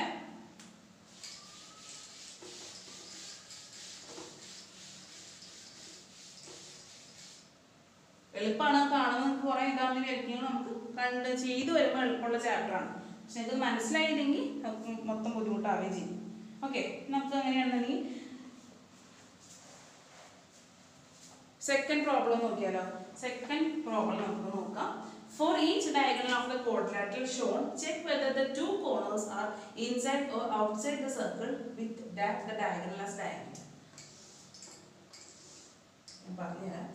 എളുപ്പമാണ് കാണുമ്പോൾ നമുക്ക് കുറേ ഇതാകുമ്പോൾ വിചാരിക്കും നമുക്ക് കണ്ട് ചെയ്തു വരുമ്പോൾ എളുപ്പമുള്ള ചാപ്റ്ററാണ് പക്ഷെ ഇത് മനസ്സിലായില്ലെങ്കിൽ നമുക്ക് മൊത്തം ബുദ്ധിമുട്ടാവുകയും ചെയ്യും ഓക്കെ നമുക്ക് എങ്ങനെയാണെന്നുണ്ടെങ്കിൽ സെക്കൻഡ് പ്രോബ്ലം നോക്കിയാലോ സെക്കൻഡ് പ്രോബ്ലം നമുക്ക് നോക്കാം For each diagonal of the quadrilateral shown, check whether the two corners are inside or outside the circle with that the diagonal as diameter. ഞാൻ പറഞ്ഞുതരാം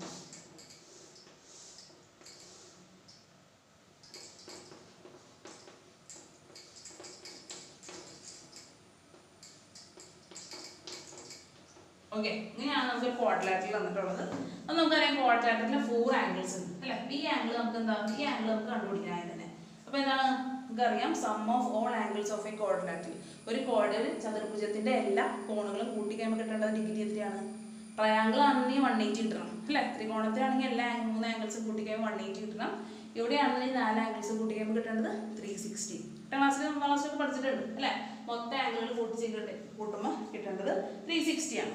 ഓക്കെ ഇങ്ങനെയാണ് നമുക്ക് ക്വാഡ്ലാറ്ററിൽ വന്നിട്ടുള്ളത് അത് നമുക്കറിയാം ക്വാഡ്ലാറ്ററിൽ ഫോർ ആംഗിൾസ് ഉണ്ട് അല്ലേ ഈ ആംഗിൾ നമുക്ക് എന്താ ഈ ആംഗിൾ നമുക്ക് കണ്ടുപിടിക്കാനായി തന്നെ അപ്പോൾ എന്താണ് നമുക്കറിയാം sum of all angles of a quadrilateral ഒരു ക്വാഡ് ഒരു ചതുർഭുജത്തിന്റെ എല്ലാ കോണുകളും കൂട്ടി കഴിയുമ്പോൾ കിട്ടേണ്ടത് ഡിഗ്രി എത്രയാണ് ട്രയാങ്കിൾ ആണെങ്കിൽ വൺ എയ്റ്റി കിട്ടണം അല്ലേ ത്രികോണത്തിലാണെങ്കിൽ എല്ലാ ആംഗിൾ മൂന്ന് ആംഗിൾസും കൂട്ടി കഴിയുമ്പോൾ വൺ എയ്റ്റി കിട്ടണം ഇവിടെയാണെങ്കിൽ നാല് ആംഗിൾസ് കൂട്ടി കഴിയുമ്പോൾ കിട്ടേണ്ടത് ത്രീ സിക്സ്റ്റി എട്ടാം ക്ലാസ്സിൽ ഒമ്പതാം ക്ലാസ്സിലൊക്കെ പഠിച്ചിട്ടുണ്ട് അല്ലേ മൊത്തം ആംഗിളുകൾ കൂട്ടി ചെയ്തിട്ട് കൂട്ടുമ്പോൾ കിട്ടേണ്ടത് ത്രീ സിക്സ്റ്റി ആണ്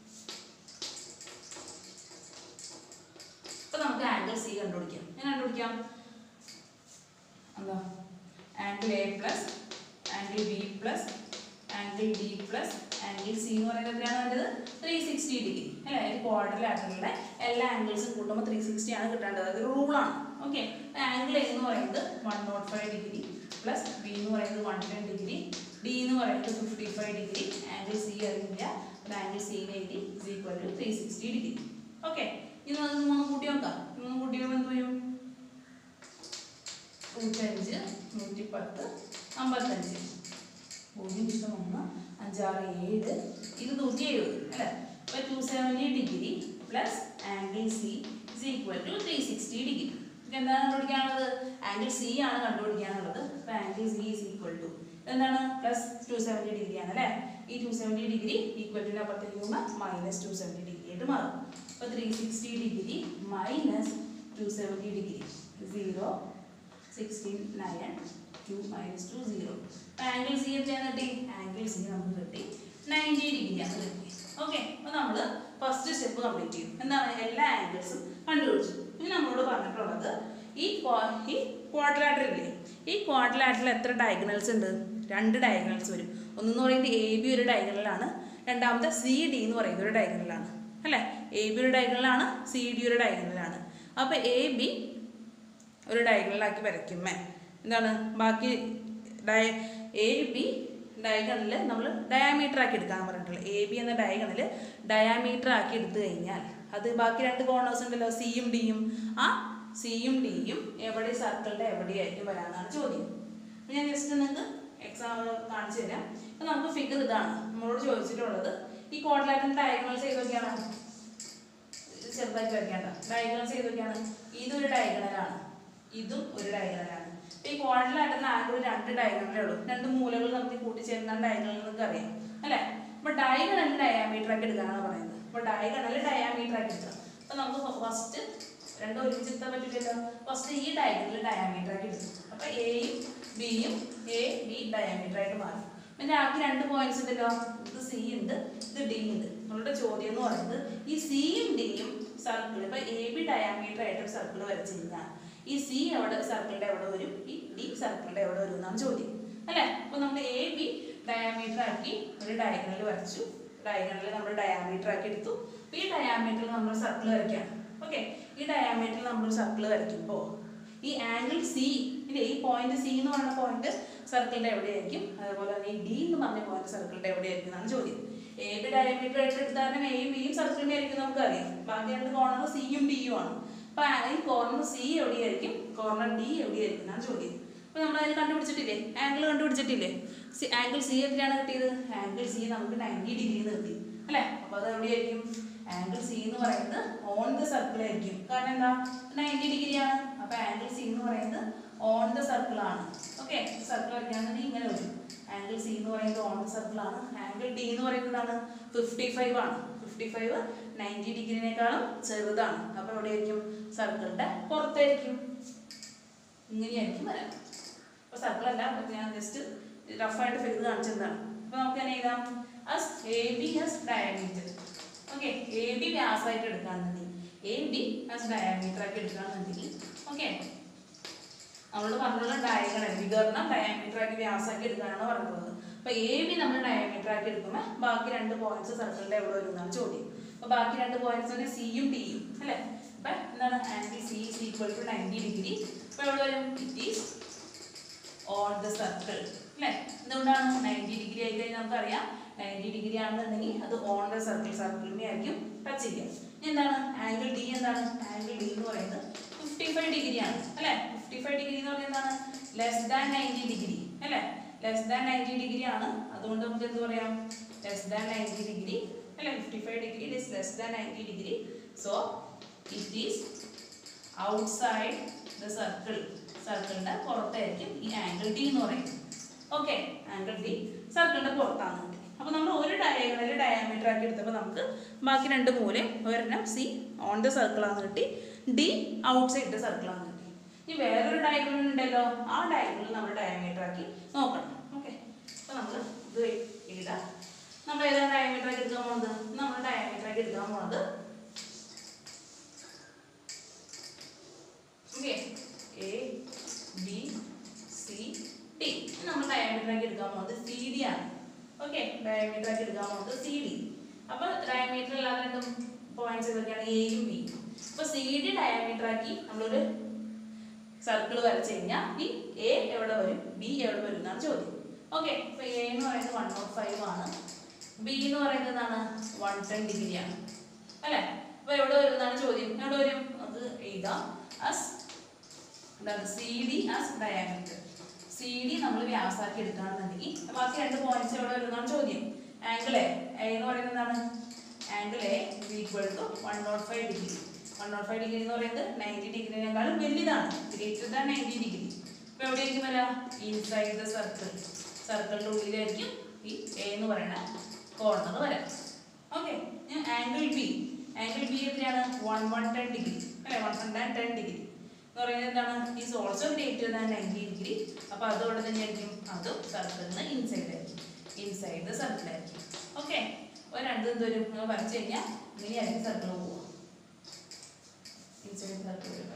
ഇപ്പൊ നമുക്ക് ആംഗിൾ സി കണ്ടുപിടിക്കാം എങ്ങനെ കണ്ടുപിടിക്കാം എന്താ angle A plus angle B plus angle D plus angle C എന്ന് പറയുന്നത് എത്രയാണ് വേണ്ടത് ത്രീ സിക്സ്റ്റി ഡിഗ്രി അല്ലേ ഒരു ക്വാഡ്രിലാറ്ററിലെ എല്ലാ ആംഗിൾസും കൂട്ടുമ്പോൾ ത്രീ സിക്സ്റ്റി ആണ് കിട്ടേണ്ടത് അതൊരു റൂളാണ് ഓക്കെ ആംഗിൾ എ എന്ന് പറയുന്നത് one nought five degree plus B എന്ന് പറയുന്നത് വൺ ടെൻ ഡിഗ്രി ഡി എന്ന് പറയുന്നത് fifty five degree angle C അറിയില്ല angle C eighty is equal to three sixty degree okay ഇത് നമുക്ക് മൂന്ന് കൂട്ടി നോക്കാം മൂന്ന് കൂട്ടി എന്ത് വരും നൂറ്റഞ്ച് നൂറ്റി പത്ത് അമ്പത്തഞ്ച് പൂജ്യം ഇഷ്ടം ഒന്ന് അഞ്ചാറ് ഏഴ് ഇത് നൂറ്റി എഴുപത് അല്ലേ അപ്പോൾ two seventy degree plus angle C is equal to three sixty degree ഇത് എന്താണ് കണ്ടുപിടിക്കാനുള്ളത് ആംഗിൾ സി ആണ് കണ്ടുപിടിക്കാനുള്ളത് അപ്പോൾ angle C is equal to എന്താണ് പ്ലസ് ടു സെവൻറ്റി ഡിഗ്രി ആണ് അല്ലേ ഈ two seventy degree equal to അപ്പുറത്തേക്ക് പോകുമ്പോൾ മൈനസ് ടു സെവൻറ്റി ഡിഗ്രി ആയിട്ട് മാറും അപ്പോൾ three sixty degree minus two seventy degree zero sixteen nine two minus two zero angle C എത്രയാണ് കിട്ടി ആംഗിൾ സി നമുക്ക് കിട്ടി നയൻറ്റി ഡിഗ്രിയാണ് കിട്ടി ഓക്കെ അപ്പോൾ നമ്മൾ ഫസ്റ്റ് സ്റ്റെപ്പ് കംപ്ലീറ്റ് ചെയ്യും എന്താണ് എല്ലാ ആംഗിൾസും കണ്ടുപിടിച്ചു ഇനി നമ്മളോട് പറഞ്ഞിട്ടുള്ളത് ഈ ക്വാ- ഈ ക്വാഡ്രാറ്ററില്ലേ ഈ ക്വാഡ്രാറ്ററിൽ എത്ര ഡയഗണൽസ് ഉണ്ട് രണ്ട് ഡയഗണൽസ് വരും ഒന്നെന്ന് പറയുന്നത് എ ബി ഒരു ഡയഗണലാണ് രണ്ടാമത്തെ സി ഡി എന്ന് പറയുന്നത് ഒരു ഡയഗണലാണ് അല്ലേ എ ബി ഒരു ഡയഗണലാണ് സി ഡി ഒരു ഡയഗണലാണ് അപ്പോൾ എ ബി ഒരു ഡയഗണലാക്കി വരയ്ക്കുമേ എന്താണ് ബാക്കി ഡയ എ ബി ഡയഗണലിൽ നമ്മൾ ഡയാമീറ്റർ ആക്കി എടുക്കാൻ പറഞ്ഞിട്ടുള്ളത് എ ബി എന്ന ഡയഗണൽ ഡയാമീറ്റർ ആക്കി എടുത്തു കഴിഞ്ഞാൽ അത് ബാക്കി രണ്ട് കോർണേഴ്സ് ഉണ്ടല്ലോ സിയും ഡിയും ആ സിയും ഡിയും എവിടെ സർക്കിളിൻ്റെ എവിടെയായിരിക്കും വരാമെന്നാണ് ചോദ്യം അപ്പോൾ ഞാൻ ജസ്റ്റ് നിങ്ങൾക്ക് എക്സാം കാണിച്ചു തരാം അപ്പോൾ നമുക്ക് ഫിഗർ ഇതാണ് നമ്മളോട് ചോദിച്ചിട്ടുള്ളത് ഈ കോഡിലാറ്റിൻ്റെ ഡയഗണൽസ് ഏതൊക്കെയാണ് ഇത് ചെറുതായിട്ട് വയ്ക്കേണ്ട ഡയഗണൽസ് ഏതൊക്കെയാണ് ഇതൊരു ഡയഗണലാണ് ഇതും ഒരു ഡയഗണലാണ് ഇപ്പൊ ഈ ക്വാഡ്രിലായിട്ടുള്ള ആംഗിൾ രണ്ട് ഡയഗണലേ ഉള്ളൂ രണ്ട് മൂലകൾ നമുക്ക് കൂട്ടിച്ചേർന്ന ഡയഗണൽ നിങ്ങൾക്ക് അറിയാം അല്ലേ അപ്പൊ ഡയഗണൽ ഡയാമീറ്റർ ആക്കി എടുക്കാനാണ് പറയുന്നത് അപ്പൊ ഡയഗണൽ ഡയാമീറ്റർ ആക്കി എടുക്കാം അപ്പൊ നമുക്ക് ഫസ്റ്റ് രണ്ടും ഒരുമിച്ച് എടുത്താൻ പറ്റില്ലല്ലോ ഫസ്റ്റ് ഈ ഡയഗണൽ ഡയാമീറ്റർ ആക്കി എടുക്കും അപ്പൊ എയും ബിയും എ ബി ഡയാമീറ്റർ ആയിട്ട് മാറും പിന്നെ ആക്കി രണ്ട് പോയിന്റ്സ് ഉണ്ടല്ലോ ഇത് സി ഉണ്ട് ഇത് ഡി ഉണ്ട് നമ്മളുടെ ചോദ്യം എന്ന് പറയുന്നത് ഈ സിയും ഡിയും സർക്കിൾ ഇപ്പൊ എ ബി ഡയാമീറ്റർ ആയിട്ട് ഒരു സർക്കിൾ വരച്ചു കഴിഞ്ഞാൽ ഈ സി എവിടെ സർക്കിളിന്റെ എവിടെ വരും ഈ ഡി സർക്കിളിന്റെ എവിടെ വരും എന്നാണ് ചോദ്യം അല്ലേ അപ്പൊ നമ്മൾ എ ബി ഡയാമീറ്റർ ആക്കി ഒരു ഡയഗണൽ വരച്ചു ഡയഗണൽ നമ്മൾ ഡയാമീറ്റർ ആക്കി എടുത്തു അപ്പൊ ഈ ഡയാമീറ്ററിൽ നമ്മൾ സർക്കിൾ വരയ്ക്കാം ഓക്കെ ഈ ഡയാമീറ്ററിൽ നമ്മൾ സർക്കിൾ വരയ്ക്കുമ്പോൾ ഈ ആംഗിൾ സി ഇല്ലേ ഈ പോയിന്റ് സി എന്ന് പറയുന്ന പോയിന്റ് സർക്കിളിന്റെ എവിടെയായിരിക്കും അതുപോലെ തന്നെ ഈ ഡി എന്ന് പറഞ്ഞ പോയിന്റ് സർക്കിളിന്റെ എവിടെയായിരിക്കും എന്നാണ് ചോദ്യം എ ബി ഡയമീറ്റർ ആയിട്ട് എടുത്താലും എയും ബിയും സർക്കിളിന്റെ ആയിരിക്കും നമുക്കറിയാം ബാക്കി രണ്ട് കോർണർ സിയും ഡിയും ആണ് അപ്പൊ ആ- ഈ കോർണർ സി എവിടെയായിരിക്കും കോർണർ ഡി എവിടെയായിരിക്കും എന്നാണ് ചോദ്യം അപ്പൊ നമ്മൾ അതിന് കണ്ടുപിടിച്ചിട്ടില്ലേ ആംഗിൾ കണ്ടുപിടിച്ചിട്ടില്ലേ സി ആംഗിൾ സി എത്രയാണ് കിട്ടിയത് ആംഗിൾ സി നമുക്ക് നയൻറ്റി ഡിഗ്രി കിട്ടി അല്ലേ അപ്പൊ അത് എവിടെയായിരിക്കും ആംഗിൾ സി എന്ന് പറയുന്നത് ഓൺ ദ സർക്കിൾ ആയിരിക്കും കാരണം എന്താ നയൻറ്റി ഡിഗ്രി ആണ് അപ്പൊ ആംഗിൾ സി എന്ന് പറയുന്നത് ഓൺ ദ സർക്കിൾ ആണ് ഓക്കെ സർക്കിൾ വരയ്ക്കുകയാണെങ്കിൽ ഇങ്ങനെ വരും ആംഗിൾ സി എന്ന് പറയുന്നത് ഓൺ ദ സർക്കിൾ ആണ് ആംഗിൾ ഡി എന്ന് പറയുന്നതാണ് ഫിഫ്റ്റി ഫൈവ് ആണ് ഫിഫ്റ്റി ഫൈവ് നയൻറ്റി ഡിഗ്രിനേക്കാളും ചെറുതാണ് അപ്പൊ എവിടെയായിരിക്കും സർക്കിളിന്റെ പുറത്തായിരിക്കും ഇങ്ങനെയായിരിക്കും വരാം അപ്പൊ സർക്കിൾ അല്ല അപ്പൊ ഞാൻ ജസ്റ്റ് റഫായിട്ട് ഫിഗർ കാണിച്ചതാണ് അപ്പൊ നമുക്ക് തന്നെ എഴുതാം as A B as diameter okay A B വ്യാസമായിട്ട് എടുക്കുകയാണെന്നുണ്ടെങ്കിൽ എ ബി ആസ് ഡയമീറ്റർ ആക്കി എടുക്കുകയാണെന്നുണ്ടെങ്കിൽ ഓക്കെ നമ്മൾ പറഞ്ഞുള്ള ഡയഗണൽ വികരണം ഡയമീറ്റർ ആക്കി വ്യാസമാക്കി എടുക്കാനാണ് പറഞ്ഞിട്ടുള്ളത് അപ്പൊ എ ബി നമ്മൾ ഡയമീറ്റർ ആക്കി എടുക്കുമ്പോൾ ബാക്കി രണ്ട് പോയിന്റ്സ് സർക്കിളിന്റെ എവിടെ വരും എന്നാണ് ചോദ്യം അപ്പൊ ബാക്കി രണ്ട് പോയിന്റ്സ് സിയും ഡിയും അല്ലേ അപ്പൊ എന്താണ് angle C is equal to ninety degree അപ്പൊ എവിടെ വരും it is on the circle അല്ലേ എന്തുകൊണ്ടാണ് നയൻറ്റി ഡിഗ്രി ആയി കഴിഞ്ഞാൽ നമുക്കറിയാം നയൻറ്റി ഡിഗ്രി ആണെന്നുണ്ടെങ്കിൽ അത് ഓൺ ദ സർക്കിൾ സർക്കിളിനെ ആയിരിക്കും ടച്ച് ചെയ്യുക ഇനി എന്താണ് ആംഗിൾ ഡി എന്താണ് ആംഗിൾ ഡി എന്ന് പറയുന്നത് ഫിഫ്റ്റി ഫൈവ് ഡിഗ്രി ആണ് അല്ലേ ഫിഫ്റ്റി ഫൈവ് ഡിഗ്രി എന്ന് പറയുന്നത് എന്താണ് ലെസ് ദാൻ നയൻറ്റി ഡിഗ്രി അല്ലേ ലെസ് ദാൻ നയൻറ്റി ഡിഗ്രി ആണ് അതുകൊണ്ട് നമുക്ക് എന്ത് പറയാം ലെസ് ദാൻ നയൻറ്റി ഡിഗ്രി അല്ലേ fifty five degree it is less than ninety degree so it is outside the circle സർക്കിളിന്റെ പുറത്തായിരിക്കും ഈ ആംഗിൾ ഡി എന്ന് പറയുന്നത് ഓക്കെ ആംഗിൾ ഡി സർക്കിളിന്റെ പുറത്താണ് കിട്ടി അപ്പൊ നമ്മൾ ഒരു ഡയഗണൽ ഡയാമീറ്റർ ആക്കി എടുത്തപ്പോൾ നമുക്ക് ബാക്കി രണ്ട് മൂലയും ഒരെണ്ണം സി ഓൺ ദ സർക്കിൾ ആണ് കിട്ടി ഡി ഔട്ട്സൈഡ് ദ സർക്കിൾ ആണ് കിട്ടി ഇനി വേറൊരു ഡയഗ്രം ഉണ്ടല്ലോ ആ ഡയഗ്രം നമ്മൾ ഡയമീറ്റർ ആക്കി നോക്കണം ഓക്കെ അപ്പോൾ നമ്മൾ ഇത് എഴുതാം നമ്മൾ ഏതാണ് ഡയമീറ്റർ ആക്കി എടുക്കാൻ പോകുന്നത് നമ്മൾ ഡയമീറ്റർ ആക്കി എടുക്കാൻ പോകുന്നത് okay A B C D നമ്മൾ ഡയമീറ്റർ ആക്കി എടുക്കാൻ പോകുന്നത് സി ഡി ആണ് ഓക്കെ ഡയമീറ്റർ ആക്കി എടുക്കാൻ പോകുന്നത് സി ഡി അപ്പോൾ ഡയമീറ്റർ അല്ലാതെ രണ്ടും പോയിന്റ്സ് ഇതൊക്കെയാണ് എയും ബിയും അപ്പോൾ സി ഡി ഡയമീറ്റർ ആക്കി നമ്മളൊരു സർക്കിൾ വരച്ച് കഴിഞ്ഞാൽ ഈ എ എവിടെ വരും ബി എവിടെ വരും എന്നാണ് ചോദ്യം ഓക്കെ അപ്പോൾ എ എന്ന് പറയുന്നത് വൺ നോട്ട് ഫൈവ് ആണ് ബി എന്ന് പറയുന്നത് എന്താണ് വൺ ടെൻ ഡിഗ്രി ആണ് അല്ലേ അപ്പോൾ എവിടെ വരും എന്നാണ് ചോദ്യം എവിടെ വരും അത് എഴുതാം അസ് എന്താണ് C D as diameter C D നമ്മൾ വ്യാസാക്കി എടുക്കുകയാണെന്നുണ്ടെങ്കിൽ ബാക്കി രണ്ട് പോയിന്റ്സ് എവിടെ വരും എന്നാണ് ചോദ്യം ആംഗിൾ എ എ എന്ന് പറയുന്നത് എന്താണ് angle A equal to one nought five degree one nought five degree എന്ന് പറയുന്നത് നയൻറ്റി ഡിഗ്രിനേക്കാളും വലുതാണ് ഗ്രേറ്റർ ദാൻ നയൻറ്റി ഡിഗ്രി അപ്പോൾ എവിടെയായിരിക്കും വരാം ഇൻസൈഡ് ദ സർക്കിൾ സർക്കിളിൻ്റെ ഉള്ളിലായിരിക്കും ഈ എ എന്ന് പറയുന്ന കോർണർ വരാം okay angle B angle B എത്രയാണ് വൺ വൺ ടെൻ ഡിഗ്രി അല്ലെ വൺ ഹൺഡ്രഡ് ടെൻ ഡിഗ്രി എന്ന് പറയുന്നത് എന്താണ് is also greater than ninety degree അപ്പോൾ അതോടെ തന്നെ ആയിരിക്കും അതും സർക്കിളിന് ഇൻസൈഡ് ആയിരിക്കും ഇൻസൈഡ് ദ സർക്കിൾ ആയിരിക്കും ഓക്കെ അപ്പോൾ രണ്ട് എന്തോരും നിങ്ങൾ വരച്ച് കഴിഞ്ഞാൽ ഇങ്ങനെയായിരിക്കും സർക്കിൾ പോവുക ഇൻസൈഡ് സർക്കിൾ വരും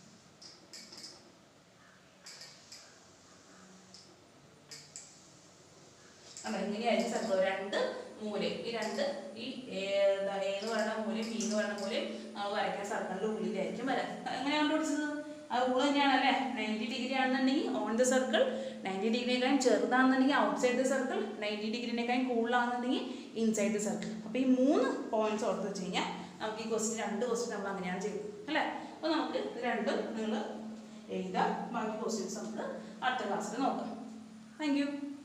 അല്ല ഇങ്ങനെയായിരിക്കും സർക്കിൾ രണ്ട് മൂലയും ഈ രണ്ട് ഈ എ എന്താ എ എന്ന് പറയുന്ന മൂലയും ബി എന്ന് പറയുന്ന മൂലയും നമ്മൾ വരയ്ക്കുന്ന സർക്കിളിന്റെ ഉള്ളിലായിരിക്കും വരാം എങ്ങനെയാണ് കണ്ടുപിടിച്ചത് ആ റൂൾ തന്നെയാണ് അല്ലേ നയൻറ്റി ഡിഗ്രി ആണെന്നുണ്ടെങ്കിൽ ഓൺ ദ സർക്കിൾ നയൻറ്റി ഡിഗ്രിനേക്കാളും ചെറുതാണെന്നുണ്ടെങ്കിൽ ഔട്ട്സൈഡ് ദ സർക്കിൾ നയൻറ്റി ഡിഗ്രിനേക്കാളും കൂടുതലാണെന്നുണ്ടെങ്കിൽ ഇൻസൈഡ് ദ സർക്കിൾ അപ്പോൾ ഈ മൂന്ന് പോയിന്റ്സ് ഓർത്ത് വെച്ച് കഴിഞ്ഞാൽ നമുക്ക് ഈ ക്വസ്റ്റ്യൻ രണ്ട് ക്വസ്റ്റ്യൻ നമ്മൾ അങ്ങനെയാണ് ചെയ്തത് അല്ലേ അപ്പോൾ നമുക്ക് ഇത് രണ്ടും നിങ്ങൾ എഴുതാം ബാക്കി ക്വസ്റ്റ്യൻസ് നമുക്ക് അടുത്ത ക്ലാസ്സിൽ നോക്കാം താങ്ക് യു